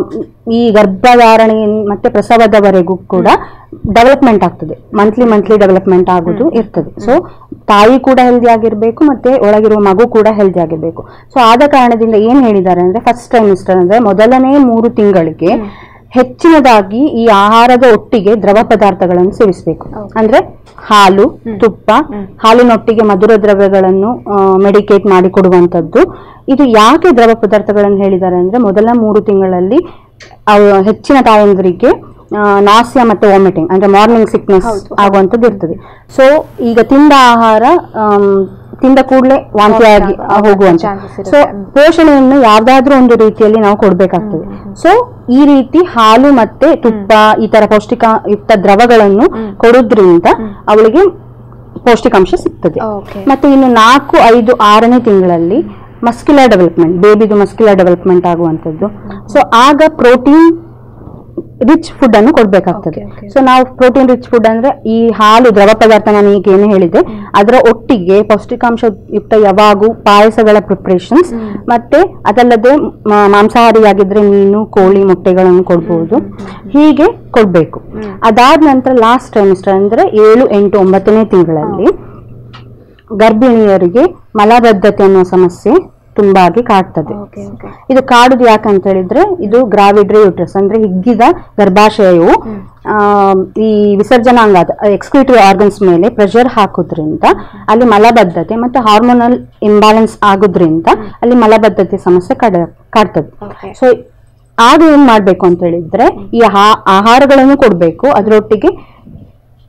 ಈ ಗರ್ಭಧಾರಣೆ ಮತ್ತೆ ಪ್ರಸವದವರೆಗೂ ಕೂಡ ಡೆವಲಪ್ಮೆಂಟ್ ಆಗ್ತದೆ ಮಂತ್ಲಿ ಮಂತ್ಲಿ ಡೆವಲಪ್ಮೆಂಟ್ ಆಗೋದು ಇರ್ತದೆ ಸೊ ತಾಯಿ ಕೂಡ ಹೆಲ್ದಿ ಆಗಿರ್ಬೇಕು ಮತ್ತೆ ಒಳಗಿರುವ ಮಗು ಕೂಡ ಹೆಲ್ದಿ ಆಗಿರ್ಬೇಕು ಸೊ ಆದ ಕಾರಣದಿಂದ ಏನ್ ಹೇಳಿದ್ದಾರೆ ಅಂದ್ರೆ ಫಸ್ಟ್ ಟ್ರೈಮಿಸ್ಟರ್ ಅಂದ್ರೆ ಮೊದಲನೇ ಮೂರು ತಿಂಗಳಿಗೆ ಹೆಚ್ಚಿನದಾಗಿ ಈ ಆಹಾರದ ಒಟ್ಟಿಗೆ ದ್ರವ ಪದಾರ್ಥಗಳನ್ನು ಸೇವಿಸಬೇಕು ಅಂದ್ರೆ ಹಾಲು ತುಪ್ಪ ಹಾಲಿನೊಟ್ಟಿಗೆ ಮಧುರ ದ್ರವ್ಯಗಳನ್ನು ಮೆಡಿಕೇಟ್ ಮಾಡಿ ಕೊಡುವಂತದ್ದು ಇದು ಯಾಕೆ ದ್ರವ ಪದಾರ್ಥಗಳನ್ನು ಹೇಳಿದ್ದಾರೆ ಅಂದ್ರೆ ಮೊದಲ ಮೂರು ತಿಂಗಳಲ್ಲಿ ಅವು ಹೆಚ್ಚಿನ ತಾಯಂದಿರಿಗೆ ನಾಸ್ಯ ಮತ್ತೆ ವಾಮಿಟಿಂಗ್ ಅಂದ್ರೆ ಮಾರ್ನಿಂಗ್ ಸಿಕ್ನೆಸ್ ಆಗುವಂತದ್ದು ಇರ್ತದೆ ಸೊ ಈಗ ತಿಂದ ಆಹಾರ ಆಮ್, ತಿಂದ ಕೂಡಲೇ ವಾಂತಿಯಾಗಿ ಹೋಗುವಂತ chances ಇರುತ್ತೆ. ಸೊ ಪೋಷಣೆಯನ್ನು ಯಾವ್ದಾದ್ರೂ ಒಂದು ರೀತಿಯಲ್ಲಿ ನಾವು ಕೊಡ್ಬೇಕಾಗ್ತದೆ ಸೊ ಈ ರೀತಿ ಹಾಲು ಮತ್ತೆ ತುಪ್ಪ ಈ ತರ ಪೌಷ್ಟಿಕಯುಕ್ತ ದ್ರವಗಳನ್ನು ಕೊಡೋದ್ರಿಂದ ಅವಳಿಗೆ ಪೌಷ್ಟಿಕಾಂಶ ಸಿಗ್ತದೆ ಓಕೆ ಮತ್ತೆ ಇನ್ನು ನಾಲ್ಕು ಐದು ಆರನೇ ತಿಂಗಳಲ್ಲಿ ಮಸ್ಕ್ಯುಲರ್ ಡೆವಲಪ್ಮೆಂಟ್ ಬೇಬಿದು ಮಸ್ಕ್ಯುಲರ್ ಡೆವಲಪ್ಮೆಂಟ್ ಆಗುವಂಥದ್ದು ಸೊ ಆಗ ಪ್ರೋಟೀನ್ ರಿಚ್ ಫುಡ್ ಅನ್ನು ಕೊಡ್ಬೇಕಾಗ್ತದೆ Okay, okay. ಸೊ ನಾವು ಪ್ರೋಟೀನ್ ರಿಚ್ ಫುಡ್ ಅಂದ್ರೆ ಈ ಹಾಲು ದ್ರವ ಪದಾರ್ಥ ನಾನು ಈಗ ಏನು ಹೇಳಿದೆ ಅದರ ಒಟ್ಟಿಗೆ ಪೌಷ್ಟಿಕಾಂಶ ಯುಕ್ತ ಯಾವಾಗೂ ಪಾಯಸಗಳ ಪ್ರಿಪ್ರೇಷನ್ಸ್ ಮತ್ತೆ ಅದಲ್ಲದೆ ಮ- ಮಾಂಸಾಹಾರಿಯಾಗಿದ್ರೆ ಮೀನು ಕೋಳಿ ಮೊಟ್ಟೆಗಳನ್ನು ಕೊಡ್ಬೋದು ಹೀಗೆ ಕೊಡ್ಬೇಕು ಅದಾದ ನಂತರ ಲಾಸ್ಟ್ ಟ್ರೈಮಿಸ್ಟರ್ ಅಂದ್ರೆ ಏಳು ಎಂಟು ಒಂಬತ್ತನೇ ತಿಂಗಳಲ್ಲಿ ಗರ್ಭಿಣಿಯರಿಗೆ ಮಲಬದ್ಧತೆ ಅನ್ನೋ ಸಮಸ್ಯೆ ತುಂಬಾಗಿ ಕಾಡ್ತದೆ ಓಕೆ ಓಕೆ ಇದು ಕಾಡುದು ಯಾಕಂತ ಹೇಳಿದ್ರೆ ಇದು ಗ್ರಾವಿಡ್ರೆ ಯೂಟ್ರಸ್ ಅಂದ್ರೆ ಹಿಗ್ಗಿದ ಗರ್ಭಾಶಯವು ಆ, ಈ ವಿಸರ್ಜನಾಂಗ ಎಕ್ಸ್ಕ್ಯೂಟಿವ್ ಆರ್ಗನ್ಸ್ ಮೇಲೆ ಪ್ರೆಷರ್ ಹಾಕೋದ್ರಿಂದ ಅಲ್ಲಿ ಮಲಬದ್ಧತೆ ಮತ್ತೆ ಹಾರ್ಮೋನಲ್ ಇಂಬ್ಯಾಲೆನ್ಸ್ ಆಗೋದ್ರಿಂದ ಅಲ್ಲಿ ಮಲಬದ್ಧತೆ ಸಮಸ್ಯೆ ಕಡ ಕಾಡ್ತದೆ ಓಕೆ ಸೊ ಆಗ ಏನ್ ಮಾಡ್ಬೇಕು ಅಂತ ಹೇಳಿದ್ರೆ ಈ ಹಾ- ಆಹಾರಗಳನ್ನು ಕೊಡ್ಬೇಕು ಅದರೊಟ್ಟಿಗೆ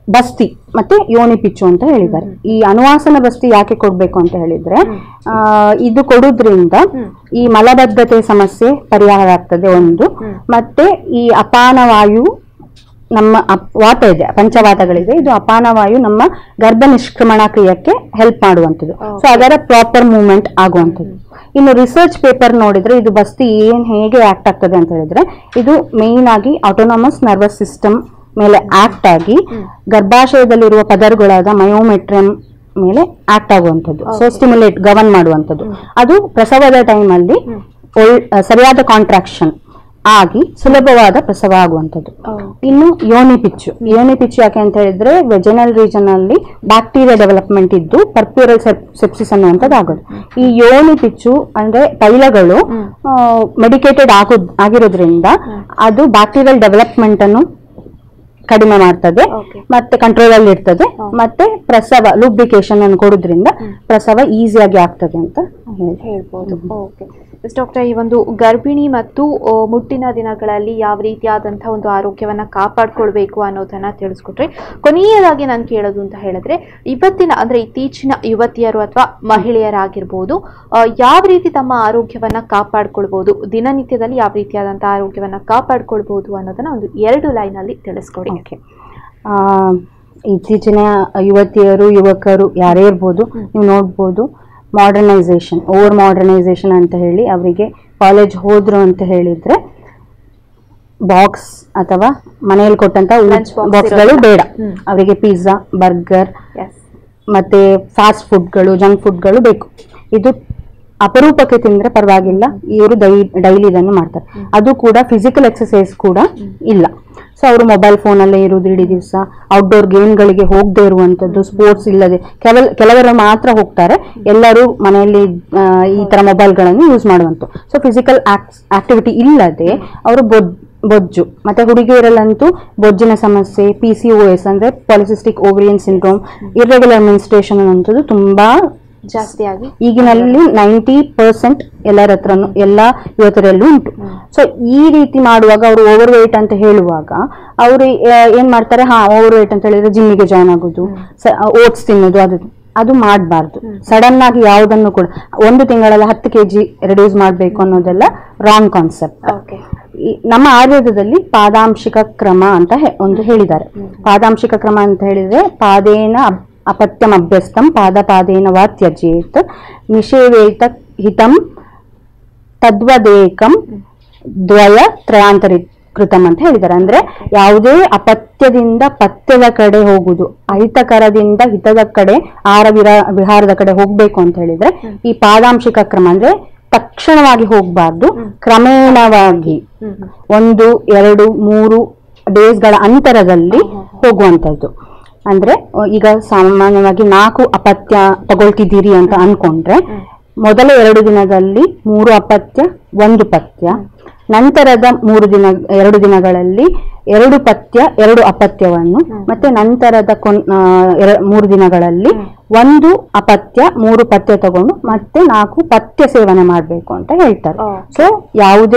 ಬಸ್ತಿ ಮತ್ತೆ ಯೋನಿ ಪಿಚ್ಚು ಅಂತ ಹೇಳಿದ್ದಾರೆ ಈ ಅನುವಾಸನ ಬಸ್ತಿ ಯಾಕೆ ಕೊಡ್ಬೇಕು ಅಂತ ಹೇಳಿದ್ರೆ ಆ, ಇದು ಕೊಡುದ್ರಿಂದ ಹ್ಮ್. ಈ ಮಲಬದ್ಧತೆ ಸಮಸ್ಯೆ ಪರಿಹಾರ ಆಗ್ತದೆ ಒಂದು ಹ್ಮ್. ಮತ್ತೆ ಈ ಅಪಾನವಾಯು ನಮ್ಮ ಅಪ್- ವಾತ ಇದೆ ಪಂಚವಾತಗಳಿದೆ ಇದು ಅಪಾನವಾಯು ನಮ್ಮ ಗರ್ಭ ನಿಷ್ಕ್ರಮಣ ಕ್ರಿಯಕ್ಕೆ ಹೆಲ್ಪ್ ಮಾಡುವಂಥದ್ದು ಸೊ ಅದರ ಪ್ರಾಪರ್ ಮೂವ್ಮೆಂಟ್ ಆಗುವಂಥದ್ದು ಇನ್ನು ರಿಸರ್ಚ್ ಪೇಪರ್ ನೋಡಿದ್ರೆ ಇದು ಬಸ್ತಿ ಏನ್ ಹೇಗೆ ಆಕ್ಟ್ ಆಗ್ತದೆ ಅಂತ ಹೇಳಿದ್ರೆ ಇದು ಮೇನ್ ಆಗಿ ಆಟೋನಮಸ್ ನರ್ವಸ್ ಸಿಸ್ಟಮ್ ಮೇಲೆ ಆಕ್ಟ್ ಆಗಿ ಗರ್ಭಾಶಯದಲ್ಲಿರುವ ಪದರುಗಳಾದ ಮಯೋಮೆಟ್ರಮ್ ಮೇಲೆ ಆಕ್ಟ್ ಆಗುವಂಥದ್ದು ಸೊ ಸ್ಟಿಮ್ಯುಲೇಟ್ ಗವರ್ನ್ ಮಾಡುವಂಥದ್ದು ಅದು ಪ್ರಸವದ ಟೈಮಲ್ಲಿ ಸರಿಯಾದ ಕಾಂಟ್ರಾಕ್ಷನ್ ಆಗಿ ಸುಲಭವಾದ ಪ್ರಸವ ಆಗುವಂಥದ್ದು ಇನ್ನು ಯೋನಿ ಪಿಚ್ಚು ಯೋನಿ ಪಿಚ್ಚು ಯಾಕೆ ಅಂತ ಹೇಳಿದ್ರೆ ವೆಜನಲ್ ರೀಜನ್ ಅಲ್ಲಿ ಬ್ಯಾಕ್ಟೀರಿಯಾ ಡೆವಲಪ್ಮೆಂಟ್ ಇದ್ದು ಪರ್ಪ್ಯೂರಲ್ ಸೆಪ್ಸಿಸ್ ಅನ್ನುವಂಥದ್ದು ಆಗೋದು ಈ ಯೋನಿ ಪಿಚ್ಚು ಅಂದ್ರೆ ತೈಲಗಳು ಮೆಡಿಕೇಟೆಡ್ ಆಗೋ ಆಗಿರೋದ್ರಿಂದ ಅದು ಬ್ಯಾಕ್ಟೀರಿಯಲ್ ಡೆವಲಪ್ಮೆಂಟ್ ಅನ್ನು ಕಡಿಮೆ ಮಾಡ್ತದೆ Okay. ಮತ್ತೆ ಕಂಟ್ರೋಲ್ ಅಲ್ಲಿ ಇರ್ತದೆ ಮತ್ತೆ ಪ್ರಸವ ಲೂಬ್ರಿಕೇಶನ್ ಅನ್ನು ಕೊಡೋದ್ರಿಂದ ಪ್ರಸವ ಈಸಿಯಾಗಿ ಆಗ್ತದೆ ಅಂತ ಹೇಳಿ ಹೇಳ್ಬೋದು ಓಕೆ ಡಾಕ್ಟರ್ ಈ ಒಂದು ಗರ್ಭಿಣಿ ಮತ್ತು ಆ, ಮುಟ್ಟಿನ ದಿನಗಳಲ್ಲಿ ಯಾವ ರೀತಿಯಾದಂತಹ ಒಂದು ಆರೋಗ್ಯವನ್ನ ಕಾಪಾಡ್ಕೊಳ್ಬೇಕು ಅನ್ನೋದನ್ನ ತಿಳಿಸ್ಕೊಟ್ರೆ ಕೊನೆಯದಾಗಿ ನಾನು ಕೇಳೋದು ಅಂತ ಹೇಳಿದ್ರೆ ಇವತ್ತಿನ ಅಂದ್ರೆ ಇತ್ತೀಚಿನ ಯುವತಿಯರು ಅಥವಾ ಮಹಿಳೆಯರಾಗಿರ್ಬೋದು ಆ, ಯಾವ ರೀತಿ ತಮ್ಮ ಆರೋಗ್ಯವನ್ನ ಕಾಪಾಡ್ಕೊಳ್ಬಹುದು ದಿನನಿತ್ಯದಲ್ಲಿ ಯಾವ ರೀತಿಯಾದಂತಹ ಆರೋಗ್ಯವನ್ನ ಕಾಪಾಡ್ಕೊಳ್ಬಹುದು ಅನ್ನೋದನ್ನ ಒಂದು ಎರಡು ಲೈನ್ ಅಲ್ಲಿ ತಿಳಿಸ್ಕೊಡಿ ಓಕೆ ಆ, ಇತ್ತೀಚಿನ ಯುವತಿಯರು ಯುವಕರು ಯಾರೇ ಇರ್ಬೋದು ನೀವು ನೋಡ್ಬೋದು ಮಾಡರ್ನೈಸೇಷನ್ ಓವರ್ ಮಾಡರ್ನೈಸೇಷನ್ ಅಂತ ಹೇಳಿ ಅವರಿಗೆ ಕಾಲೇಜ್ ಹೋದ್ರು ಅಂತ ಹೇಳಿದ್ರೆ ಬಾಕ್ಸ್ ಅಥವಾ ಮನೆಯಲ್ಲಿ ಕೊಟ್ಟಂತ Lunch box ಬಾಕ್ಸ್ಗಳು ಇರೋದಿಲ್ಲ. ಬೇಡ ಹ್ಮ್. ಅವರಿಗೆ ಪಿಜ್ಜಾ ಬರ್ಗರ್ ಎಸ್ ಮತ್ತೆ ಫಾಸ್ಟ್ ಫುಡ್ಗಳು ಜಂಕ್ ಫುಡ್ಗಳು ಬೇಕು ಇದು ಅಪರೂಪಕ್ಕೆ ತಿಂದ್ರೆ ಪರವಾಗಿಲ್ಲ ಇವರು ಡೈ ಡೈಲಿ ಇದನ್ನು ಮಾಡ್ತಾರೆ ಅದು ಕೂಡ ಫಿಸಿಕಲ್ ಎಕ್ಸಸೈಸ್ ಕೂಡ ಇಲ್ಲ ಸೊ ಅವರು ಮೊಬೈಲ್ ಫೋನಲ್ಲೇ ಇರುವುದು ಇಡೀ ದಿವಸ ಔಟ್ಡೋರ್ ಗೇಮ್ಗಳಿಗೆ ಹೋಗದೆ ಇರುವಂತದ್ದು ಸ್ಪೋರ್ಟ್ಸ್ ಇಲ್ಲದೆ ಕೆಲ ಕೆಲವರು ಮಾತ್ರ ಹೋಗ್ತಾರೆ ಎಲ್ಲರೂ ಮನೆಯಲ್ಲಿ ಆ, ಈ ತರ ಮೊಬೈಲ್ಗಳನ್ನು ಯೂಸ್ ಮಾಡುವಂತ ಸೊ ಫಿಸಿಕಲ್ ಆಕ್ಟಿವಿಟಿ ಇಲ್ಲದೆ ಅವರು ಬೊಜ್ಜು ಮತ್ತೆ ಹುಡುಗಿಯರಲ್ಲಂತೂ ಬೊಜ್ಜಿನ ಸಮಸ್ಯೆ ಪಿ ಸಿ ಓ ಎಸ್ ಅಂದ್ರೆ polycystic ovarian syndrome irregular menstruation ಅನ್ನುವಂಥದ್ದು ತುಂಬಾ ಜಾಸ್ತಿ ಆಗಿ ಈಗಿನಲ್ಲಿ ನೈಂಟಿ ಪರ್ಸೆಂಟ್ ಎಲ್ಲರ ಹತ್ರನು ಎಲ್ಲ ಯುವತರಲ್ಲೂ ಉಂಟು ಸೊ ಈ ರೀತಿ ಮಾಡುವಾಗ ಅವರು ಓವರ್ ವೇಟ್ ಅಂತ ಹೇಳುವಾಗ ಅವರು ಏನ್ ಮಾಡ್ತಾರೆ ಹಾ ಓವರ್ ವೇಟ್ ಅಂತ ಹೇಳಿದ್ರೆ ಜಿಮ್ಮಿಗೆ ಜಾಯ್ನ್ ಆಗೋದು ಓಟ್ಸ್ ತಿನ್ನೋದು ಅದು ಅದು ಮಾಡಬಾರ್ದು ಸಡನ್ ಆಗಿ ಯಾವುದನ್ನು ಕೂಡ ಒಂದು ತಿಂಗಳಲ್ಲಿ ಹತ್ತು ಕೆಜಿ ರೆಡ್ಯೂಸ್ ಮಾಡಬೇಕು ಅನ್ನೋದೆಲ್ಲ ರಾಂಗ್ ಕಾನ್ಸೆಪ್ಟ್ ಓಕೆ ಈ- ನಮ್ಮ ಆಯುರ್ವೇದದಲ್ಲಿ ಪಾದಾಂಶಿಕ ಕ್ರಮ ಅಂತ ಹೆ- ಒಂದು ಹೇಳಿದ್ದಾರೆ ಪಾದಾಂಶಿಕ ಕ್ರಮ ಅಂತ ಹೇಳಿದ್ರೆ ಪಾದೇನ ಅಬ್- ಅಪತ್ಯಂ ಅಭ್ಯಸ್ತಂ ಪಾದ ಪಾದೇನ ವಾ ತ್ಯಜೇತ್ ನಿಷೇವೇತ ಹಿತಂ ತದ್ವದೇಕಂ ದ್ವಯ ತ್ರಯಾಂತರಿ ಕೃತಂ ಅಂತ ಹೇಳಿದ್ದಾರೆ ಅಂದ್ರೆ ಯಾವುದೇ ಅಪತ್ಯದಿಂದ ಪಥ್ಯದ ಕಡೆ ಹೋಗುದು ಅಹಿತಕರದಿಂದ ಹಿತದ ಕಡೆ ಆಹಾರ ವಿರ- ವಿಹಾರದ ಕಡೆ ಹೋಗ್ಬೇಕು ಅಂತ ಹೇಳಿದ್ರೆ ಈ ಪಾದಾಂಶಿಕ ಕ್ರಮ ಅಂದ್ರೆ ತಕ್ಷಣವಾಗಿ ಹೋಗ್ಬಾರ್ದು ಕ್ರಮೇಣವಾಗಿ ಹ್ಮ್ ಹ್ಮ್ ಒಂದು ಎರಡು ಮೂರು ಡೇಸ್ಗಳ ಅಂತರದಲ್ಲಿ ಹೋಗುವಂತದ್ದು ಅಂದ್ರೆ ಅಹ್, ಈಗ ಸಾಮಾನ್ಯವಾಗಿ ನಾಲ್ಕು ಅಪತ್ಯ ತಗೊಳ್ತಿದ್ದೀರಿ ಅಂತ ಅನ್ಕೊಂಡ್ರೆ ಮೊದಲ ಎರಡು ದಿನದಲ್ಲಿ ಮೂರು ಅಪತ್ಯ ಒಂದು ಪಥ್ಯ ನಂತರದ ಮೂರು ದಿನ ಎರಡು ದಿನಗಳಲ್ಲಿ ಎರಡು ಪಥ್ಯ ಎರಡು ಅಪತ್ಯವನ್ನು ಮತ್ತೆ ನಂತರದ ಕೊನ್ ಆ, ಎರ- ಮೂರು ದಿನಗಳಲ್ಲಿ ಒಂದು ಅಪತ್ಯ ಮೂರು ಪಥ್ಯ ತಗೊಂಡು ಮತ್ತೆ ನಾಲ್ಕು ಪಥ್ಯ ಸೇವನೆ ಮಾಡಬೇಕು ಅಂತ ಹೇಳ್ತಾರೆ ಓ. ಸೊ ಯಾವುದೇ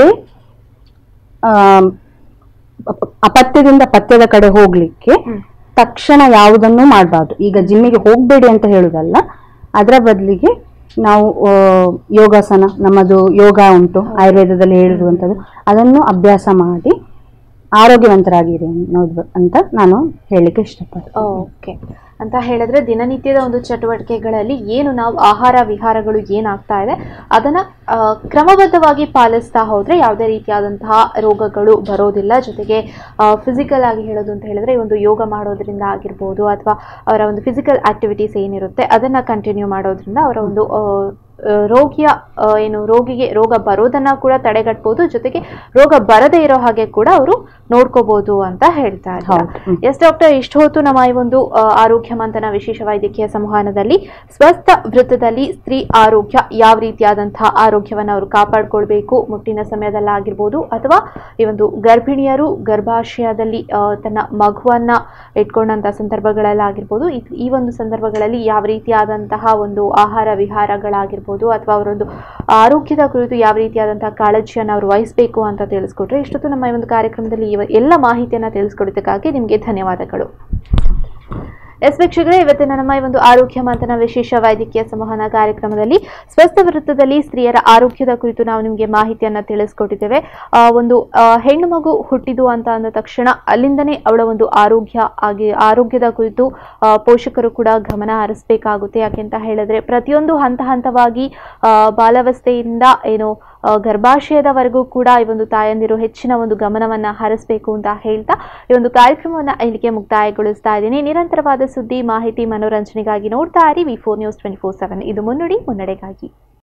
ಆಮ್, ಅಪ- ಅಪತ್ಯದಿಂದ ಪಥ್ಯದ ಕಡೆ ಹೋಗ್ಲಿಕ್ಕೆ ಹ್ಮ್. ತಕ್ಷಣ ಯಾವುದನ್ನು ಮಾಡಬಾರ್ದು ಈಗ ಜಿಮ್ಮಿಗೆ ಹೋಗ್ಬೇಡಿ ಅಂತ ಹೇಳುದಲ್ಲ ಅದರ ಬದಲಿಗೆ ನಾವು ಆ, ಯೋಗಾಸನ ನಮ್ಮದು ಯೋಗ ಉಂಟು ಆಯುರ್ವೇದದಲ್ಲಿ ಹೇಳಿರುವಂಥದ್ದು ಅದನ್ನು ಅಭ್ಯಾಸ ಮಾಡಿ ಆರೋಗ್ಯವಂತರಾಗಿರಿ ಅನ್ನೋದು ಅಂತ ನಾನು ಹೇಳಲಿಕ್ಕೆ ಇಷ್ಟಪಡ್ತೀನಿ ಓಕೆ ಅಂತ ಹೇಳಿದ್ರೆ ದಿನನಿತ್ಯದ ಒಂದು ಚಟುವಟಿಕೆಗಳಲ್ಲಿ ಏನು ನಾವು ಆಹಾರ ವಿಹಾರಗಳು ಏನಾಗ್ತಾ ಇದೆ ಅದನ್ನ ಆ, ಕ್ರಮಬದ್ಧವಾಗಿ ಪಾಲಿಸ್ತಾ ಹೋದ್ರೆ ಯಾವುದೇ ರೀತಿಯಾದಂತಹ ರೋಗಗಳು ಬರೋದಿಲ್ಲ ಜೊತೆಗೆ ಫಿಸಿಕಲ್ ಆಗಿ ಹೇಳೋದು ಅಂತ ಹೇಳಿದ್ರೆ ಈ ಒಂದು ಯೋಗ ಮಾಡೋದ್ರಿಂದ ಆಗಿರ್ಬೋದು ಅಥವಾ ಅವರ ಒಂದು ಫಿಸಿಕಲ್ ಆಕ್ಟಿವಿಟೀಸ್ ಏನಿರುತ್ತೆ ಅದನ್ನ ಕಂಟಿನ್ಯೂ ಮಾಡೋದ್ರಿಂದ ಅವರ ಒಂದು ಆ, ಆ, ರೋಗಿಯ ಆ, ಏನು ರೋಗಿಗೆ ರೋಗ ಬರೋದನ್ನ ಕೂಡ ತಡೆಗಟ್ಬೋದು ಜೊತೆಗೆ ರೋಗ ಬರದೇ ಇರೋ ಹಾಗೆ ಕೂಡ ಅವರು ನೋಡ್ಕೋಬಹುದು ಅಂತ ಹೇಳ್ತಾ ಇದ್ದಾರೆ ಹೌದು. ಹ್ಮ್. ಎಸ್ ಡಾಕ್ಟರ್ ಇಷ್ಟು ಹೊತ್ತು ನಮ್ಮ ಈ ಒಂದು ಆ, ಆರೋಗ್ಯ ಮಂಥನ ವಿಶೇಷ ವೈದ್ಯಕೀಯ ಸಂವಹನದಲ್ಲಿ ಸ್ವಸ್ಥ ವೃತ್ತದಲ್ಲಿ ಸ್ತ್ರೀ ಆರೋಗ್ಯ ಯಾವ ರೀತಿಯಾದಂತಹ ಆರೋಗ್ಯವನ್ನು ಅವರು ಕಾಪಾಡ್ಕೊಳ್ಬೇಕು ಮುಟ್ಟಿನ ಸಮಯದಲ್ಲಾಗಿರ್ಬೋದು ಅಥವಾ ಈ ಒಂದು ಗರ್ಭಿಣಿಯರು ಗರ್ಭಾಶಯದಲ್ಲಿ ಆ, ತನ್ನ ಮಗುವನ್ನ ಇಟ್ಕೊಂಡಂತಹ ಸಂದರ್ಭಗಳಲ್ಲಾಗಿರ್ಬೋದು ಈ- ಈ ಒಂದು ಸಂದರ್ಭಗಳಲ್ಲಿ ಯಾವ ರೀತಿಯಾದಂತಹ ಒಂದು ಆಹಾರ ವಿಹಾರಗಳಾಗಿರ್ಬೋದು ಅಥವಾ ಅವರೊಂದು ಆರೋಗ್ಯದ ಕುರಿತು ಯಾವ ರೀತಿಯಾದಂತಹ ಕಾಳಜಿಯನ್ನು ಅವರು ವಹಿಸಬೇಕು ಅಂತ ತಿಳಿಸ್ಕೊಟ್ರೆ ಇಷ್ಟೊತ್ತು ನಮ್ಮ ಈ ಒಂದು ಕಾರ್ಯಕ್ರಮದಲ್ಲಿ ಇವ ಎಲ್ಲ ಮಾಹಿತಿಯನ್ನು ತಿಳಿಸ್ಕೊಡೋದಕ್ಕಾಗಿ ನಿಮಗೆ ಧನ್ಯವಾದಗಳು ಎಸ್ ವೀಕ್ಷಕರೇ ಇವತ್ತಿನ ನಮ್ಮ ಈ ಒಂದು ಆರೋಗ್ಯ ಮಂಥನ ವಿಶೇಷ ವೈದ್ಯಕೀಯ ಸಂವಹನ ಕಾರ್ಯಕ್ರಮದಲ್ಲಿ ಸ್ವಸ್ಥ ವೃತ್ತದಲ್ಲಿ ಸ್ತ್ರೀಯರ ಆರೋಗ್ಯದ ಕುರಿತು ನಾವು ನಿಮಗೆ ಮಾಹಿತಿಯನ್ನ ತಿಳಿಸ್ಕೊಟ್ಟಿದ್ದೇವೆ ಆ, ಒಂದು ಆ, ಹೆಣ್ಣು ಮಗು ಹುಟ್ಟಿದು ಅಂತ ಅಂದ ತಕ್ಷಣ ಅಲ್ಲಿಂದನೇ ಅವಳ ಒಂದು ಆರೋಗ್ಯ ಆಗಿ ಆರೋಗ್ಯದ ಕುರಿತು ಆ, ಪೋಷಕರು ಕೂಡ ಗಮನ ಹರಿಸಬೇಕಾಗುತ್ತೆ ಯಾಕೆಂತ ಹೇಳಿದ್ರೆ ಪ್ರತಿಯೊಂದು ಹಂತ ಹಂತವಾಗಿ ಆ, ಬಾಲಾವಸ್ಥೆಯಿಂದ ಏನು ಆ, ಗರ್ಭಾಶಯದವರೆಗೂ ಕೂಡ ಈ ಒಂದು ತಾಯಂದಿರು ಹೆಚ್ಚಿನ ಒಂದು ಗಮನವನ್ನ ಹರಿಸಬೇಕು ಅಂತ ಹೇಳ್ತಾ ಈ ಒಂದು ಕಾರ್ಯಕ್ರಮವನ್ನ ಇಲ್ಲಿಗೆ ಮುಕ್ತಾಯಗೊಳಿಸ್ತಾ ಇದ್ದೀನಿ ನಿರಂತರವಾದ ಸುದ್ದಿ ಮಾಹಿತಿ ಮನೋರಂಜನೆಗಾಗಿ ನೋಡ್ತಾ ಇರಿ V four news twenty four seven ಇದು ಮುನ್ನುಡಿ ಮುನ್ನಡೆಗಾಗಿ